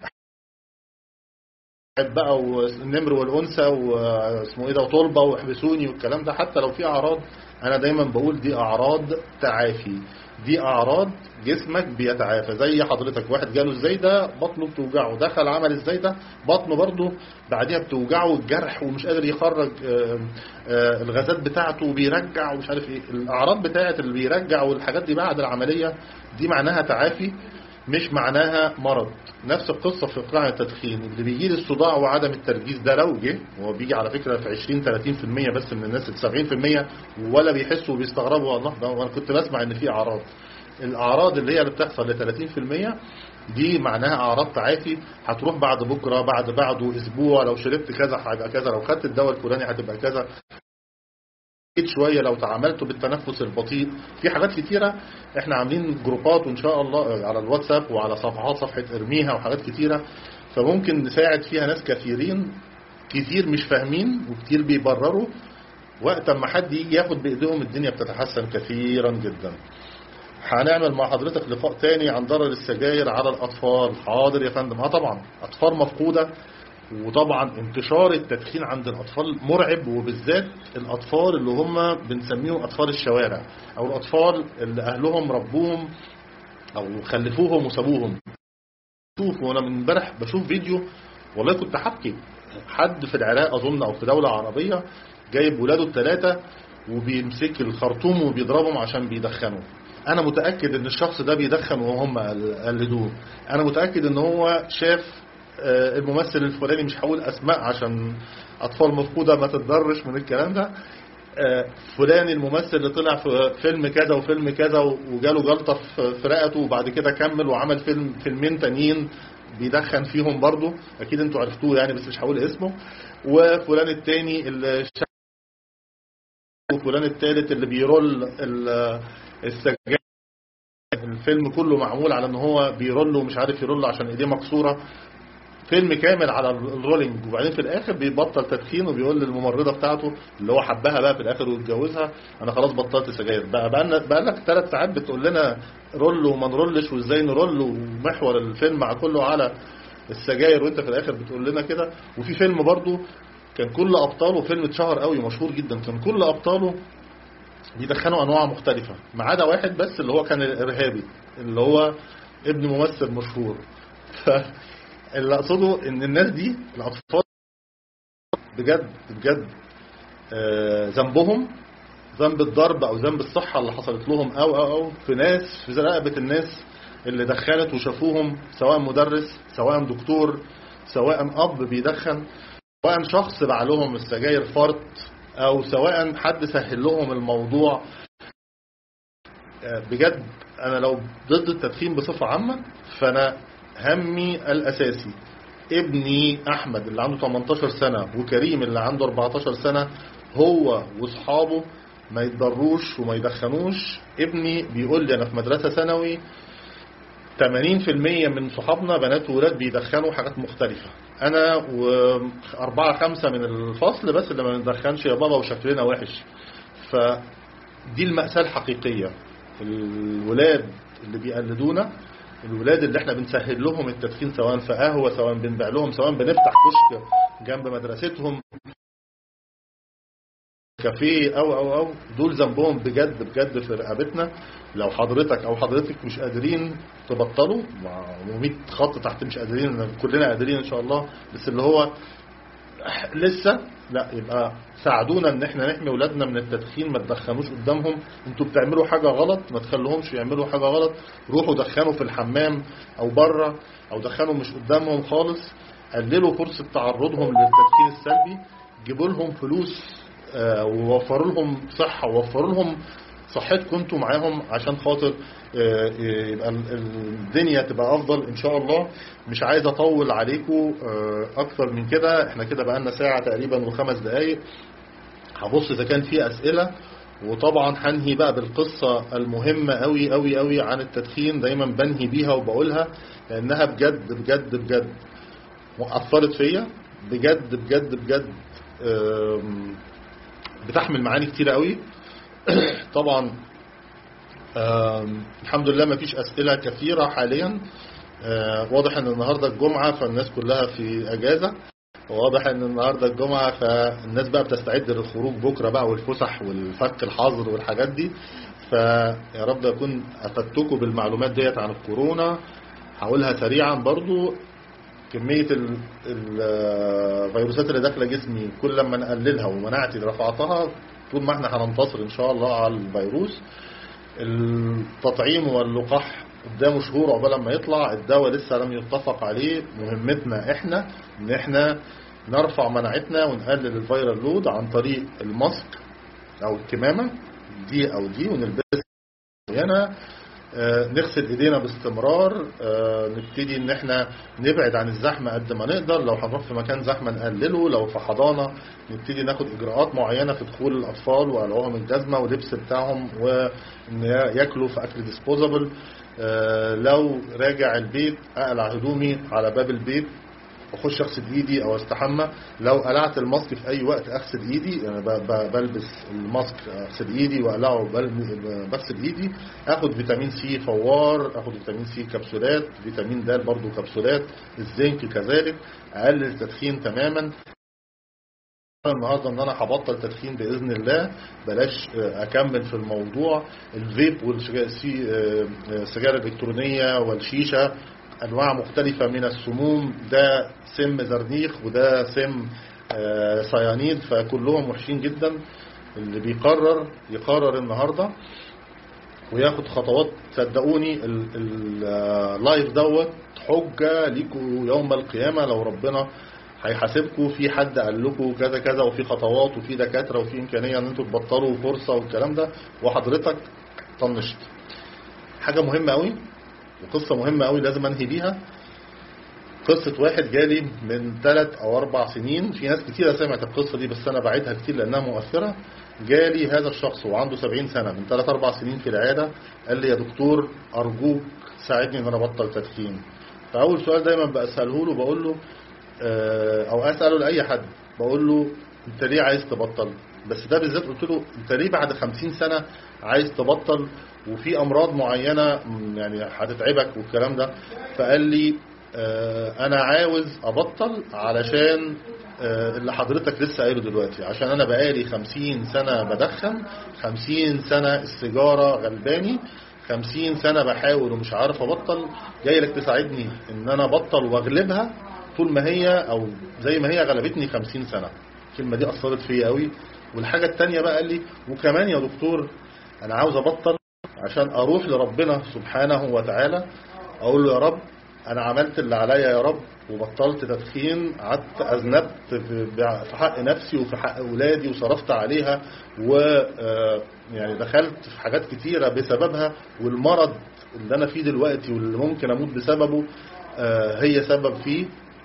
بقى والنمر والانثى واسمه ايه ده وطلبه واحبسوني والكلام ده حتى لو في اعراض انا دايما بقول دي اعراض تعافي دي اعراض جسمك بيتعافى زي حضرتك واحد جاله ازاي ده بطنه بتوجعه دخل عمل ازاي ده بطنه برضه بعديها بتوجعه الجرح ومش قادر يخرج آه، آه، الغازات بتاعته وبيرجع ومش عارف ايه الاعراض بتاعت اللي بيرجع والحاجات دي بعد العمليه دي معناها تعافي مش معناها مرض نفس القصة في إقلاع التدخين اللي بيجي لي الصداع وعدم التركيز ده لو جه هو بيجي على فكرة في 20 30% بس من الناس 70% ولا بيحسوا وبيستغربوا الله ده انا كنت بسمع ان في اعراض الاعراض اللي هي اللي بتحصل ل 30% دي معناها اعراض تعافي هتروح بعد بكره بعد بعده اسبوع لو شربت كذا هيبقى كذا لو خدت الدواء الفلاني هتبقى كذا اكيد شويه لو تعاملتوا بالتنفس البطيء في حاجات كتيره احنا عاملين جروبات وان شاء الله على الواتساب وعلى صفحات صفحه ارميها وحاجات كتيره فممكن نساعد فيها ناس كثيرين كتير مش فاهمين وكتير بيبرروا وقت ما حد يجي ياخد بايديهم الدنيا بتتحسن كثيرا جدا هنعمل مع حضرتك لقاء تاني عن ضرر السجاير على الاطفال حاضر يا فندم اه طبعا اطفال مفقوده وطبعا انتشار التدخين عند الاطفال مرعب وبالذات الاطفال اللي هم بنسميهم اطفال الشوارع او الاطفال اللي اهلهم ربوهم او خلفوهم وسابوهم شوف وانا من امبارح بشوف فيديو والله كنت حبكي حد في العراق اظن او في دوله عربيه جايب ولاده الثلاثه وبيمسك الخرطوم وبيضربهم عشان بيدخنوا انا متاكد ان الشخص ده بيدخن وهم قلدوه انا متاكد ان هو شاف آه، الممثل الفلاني مش هقول اسماء عشان اطفال مفقوده ما تتضرش من الكلام ده آه، فلان الممثل اللي طلع في فيلم كذا وفيلم كذا وجاله جلطه في في رئته وبعد كده كمل وعمل فيلم فيلمين تانيين بيدخن فيهم برضه اكيد انتوا عرفتوه يعني بس مش هقول اسمه وفلان التاني اللي شا- وفلان التالت اللي بيرول ال- السجاير الفيلم كله معمول على ان هو بيرول ومش عارف يرول عشان ايديه مكسوره فيلم كامل على الرولينج وبعدين في الاخر بيبطل تدخين وبيقول للممرضه بتاعته اللي هو حبها بقى في الاخر ويتجوزها انا خلاص بطلت سجاير بقى بقى, بقى لك ثلاث ساعات بتقول لنا رول وما نرولش وازاي نرول ومحور الفيلم على كله على السجاير وانت في الاخر بتقول لنا كده وفي فيلم برضو كان كل ابطاله فيلم اتشهر قوي مشهور جدا كان كل ابطاله بيدخنوا انواع مختلفه ما عدا واحد بس اللي هو كان الارهابي اللي هو ابن ممثل مشهور فاللي اقصده ان الناس دي الاطفال بجد بجد آه، ذنبهم ذنب الضرب او ذنب الصحه اللي حصلت لهم او او او في ناس في رقبه الناس اللي دخنت وشافوهم سواء مدرس سواء دكتور سواء اب بيدخن سواء شخص باع لهم السجاير فرط او سواء حد سهل لهم الموضوع آه، بجد انا لو ضد التدخين بصفه عامه فانا همي الاساسي ابني احمد اللي عنده 18 سنه وكريم اللي عنده 14 سنه هو واصحابه ما يتضروش وما يدخنوش ابني بيقول لي انا في مدرسة ثانوي 80% من صحابنا بنات وولاد بيدخنوا حاجات مختلفة انا واربعة خمسة من الفصل بس اللي ما ندخنش يا بابا وشكلنا وحش فدي المأساة الحقيقية الولاد اللي بيقلدونا الولاد اللي احنا بنسهل لهم التدخين سواء في قهوة سواء بنبيع لهم سواء بنفتح كشك جنب مدرستهم كافيه او او او دول ذنبهم بجد بجد في رقبتنا لو حضرتك او حضرتك مش قادرين تبطلوا و100 خط تحت مش قادرين كلنا قادرين ان شاء الله بس اللي هو لسه لا يبقى ساعدونا ان احنا نحمي اولادنا من التدخين ما تدخنوش قدامهم انتوا بتعملوا حاجة غلط ما تخلوهمش يعملوا حاجة غلط روحوا دخنوا في الحمام او بره او دخنوا مش قدامهم خالص قللوا فرصة تعرضهم للتدخين السلبي جيبوا لهم فلوس آه، ووفروا لهم صحة ووفروا لهم صحتكم انتوا معاهم عشان خاطر آه، يبقى الدنيا تبقى افضل ان شاء الله مش عايز اطول عليكم آه، اكتر من كده احنا كده بقالنا ساعة تقريبا وخمس دقايق هبص اذا كان في اسئلة وطبعا هنهي بقى بالقصة المهمة قوي قوي قوي عن التدخين دايما بنهي بيها وبقولها لانها بجد بجد بجد اثرت فيا بجد بجد بجد آم، بتحمل معاني كتيرة قوي طبعا آم، الحمد لله ما فيش أسئلة كثيرة حاليا آه، واضح ان النهاردة الجمعة فالناس كلها في أجازة واضح ان النهاردة الجمعة فالناس بقى بتستعد للخروج بكرة بقى والفسح والفك الحظر والحاجات دي فيا رب أكون أفدتكم بالمعلومات ديت عن الكورونا هقولها سريعا برضو كمية ال- ال- الفيروسات اللي داخلة جسمي كل لما نقللها ومناعتي اللي رفعتها طول ما احنا هننتصر ان شاء الله على الفيروس التطعيم واللقاح قدامه شهور عقبال ما يطلع الدواء لسه لم يتفق عليه مهمتنا احنا ان احنا نرفع مناعتنا ونقلل الفيرال لود عن طريق الماسك او الكمامة دي او دي ونلبسها معينة آه، نغسل ايدينا باستمرار آه، نبتدي ان احنا نبعد عن الزحمة قد ما نقدر لو هنروح في مكان زحمة نقلله لو في حضانة نبتدي ناخد اجراءات معينة في دخول الاطفال وقلعوهم الجزمة واللبس بتاعهم وان ياكلوا في اكل ديسبوزابل لو راجع البيت اقلع هدومي على باب البيت اخش اغسل ايدي او استحمى لو قلعت الماسك في اي وقت اغسل ايدي يعني ب- ب- بلبس الماسك اغسل ايدي واقلعه وبل- بغسل ايدي اخد فيتامين سي فوار اخد فيتامين سي كبسولات فيتامين د برضو كبسولات الزنك كذلك اقلل التدخين تماما النهارده ان انا هبطل تدخين باذن الله بلاش آه، اكمل في الموضوع الفيب والسجائر الالكترونيه والشيشه انواع مختلفه من السموم ده سم زرنيخ وده سم آه، صيانيد فكلهم وحشين جدا اللي بيقرر يقرر النهارده وياخد خطوات صدقوني ال- ال- اللايف دوت حجة ليكوا يوم القيامة لو ربنا هيحاسبكم في حد قال لكم كذا كذا وفي خطوات وفي دكاترة وفي إمكانية إن أنتوا تبطلوا فرصة والكلام ده وحضرتك طنشت حاجة مهمة قوي وقصة مهمة قوي لازم أنهي بيها قصة واحد جالي من ثلاث أو أربع سنين في ناس كتيرة سمعت القصة دي بس أنا بعيدها كتير لأنها مؤثرة جالي هذا الشخص وعنده 70 سنة من ثلاث أربع سنين في العيادة قال لي يا دكتور أرجوك ساعدني إن أنا أبطل تدخين فأول سؤال دايما بسأله له بقول له آه، أو أسأله لأي حد بقول له أنت ليه عايز تبطل بس ده بالذات قلت له أنت ليه بعد 50 سنة عايز تبطل وفي أمراض معينة م، يعني هتتعبك والكلام ده فقال لي آه، انا عاوز ابطل علشان آه، اللي حضرتك لسه قايله دلوقتي عشان انا بقالي 50 سنة بدخن 50 سنة السيجارة غلباني 50 سنة بحاول ومش عارف ابطل جاي لك تساعدني ان انا ابطل واغلبها طول ما هي او زي ما هي غلبتني 50 سنة الكلمة دي اثرت فيا قوي والحاجة التانية بقى قال لي وكمان يا دكتور انا عاوز ابطل عشان اروح لربنا سبحانه وتعالى اقول له يا رب انا عملت اللي عليا يا رب وبطلت تدخين قعدت اذنبت في في حق نفسي وفي حق اولادي وصرفت عليها و آه، يعني دخلت في حاجات كتيرة بسببها والمرض اللي انا فيه دلوقتي واللي ممكن اموت بسببه آه، هي سبب فيه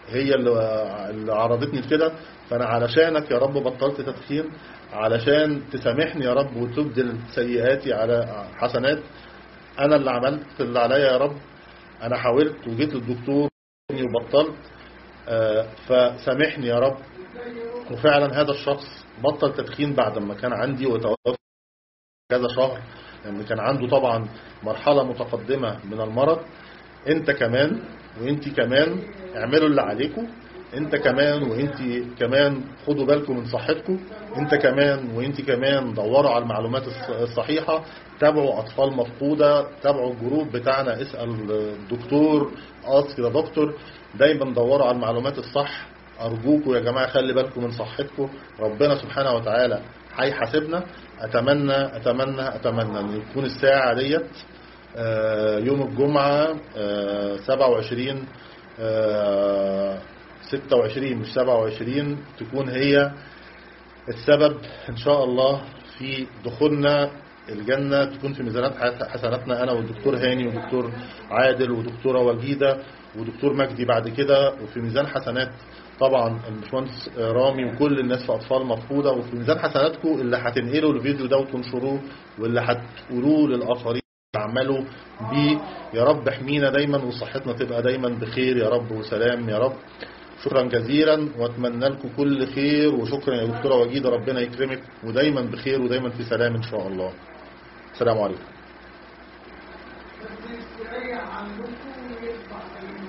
هي اللي اللي عرضتني لكده فانا علشانك يا رب بطلت تدخين علشان تسامحني يا رب وتبدل سيئاتي على حسنات انا اللي عملت اللي عليا يا رب انا حاولت وجيت للدكتور وبطلت آه، فسامحني يا رب وفعلا هذا الشخص بطل تدخين بعد ما كان عندي وتوفى كذا شهر لان كان عنده طبعا مرحلة متقدمة من المرض انت كمان وانت كمان اعملوا اللي عليكم انت كمان وانت كمان خدوا بالكم من صحتكم انت كمان وانت كمان دوروا على المعلومات الص- الصحيحة تابعوا اطفال مفقودة تابعوا الجروب بتاعنا اسأل الدكتور اسك يا دكتور دايما دوروا على المعلومات الصح ارجوكم يا جماعة خلي بالكم من صحتكم ربنا سبحانه وتعالى هيحاسبنا اتمنى اتمنى اتمنى ان يكون الساعة ديت آه، يوم الجمعة آه، 27 آه، 26 مش 27 تكون هي السبب ان شاء الله في دخولنا الجنة تكون في ميزانات حسناتنا انا والدكتور هاني ودكتور عادل ودكتورة وجيدة ودكتور مجدي بعد كده وفي ميزان حسنات طبعا الباشمهندس رامي وكل الناس في اطفال مفقودة وفي ميزان حسناتكم اللي هتنقلوا الفيديو ده وتنشروه واللي هتقولوه للاخرين تعملوا بيه يا رب احمينا دايما وصحتنا تبقى دايما بخير يا رب وسلام يا رب شكرا جزيلا واتمنى لكم كل خير وشكرا يا دكتوره وجيده ربنا يكرمك ودايما بخير ودايما في سلام ان شاء الله السلام عليكم بس يستريح عندكم ويطلع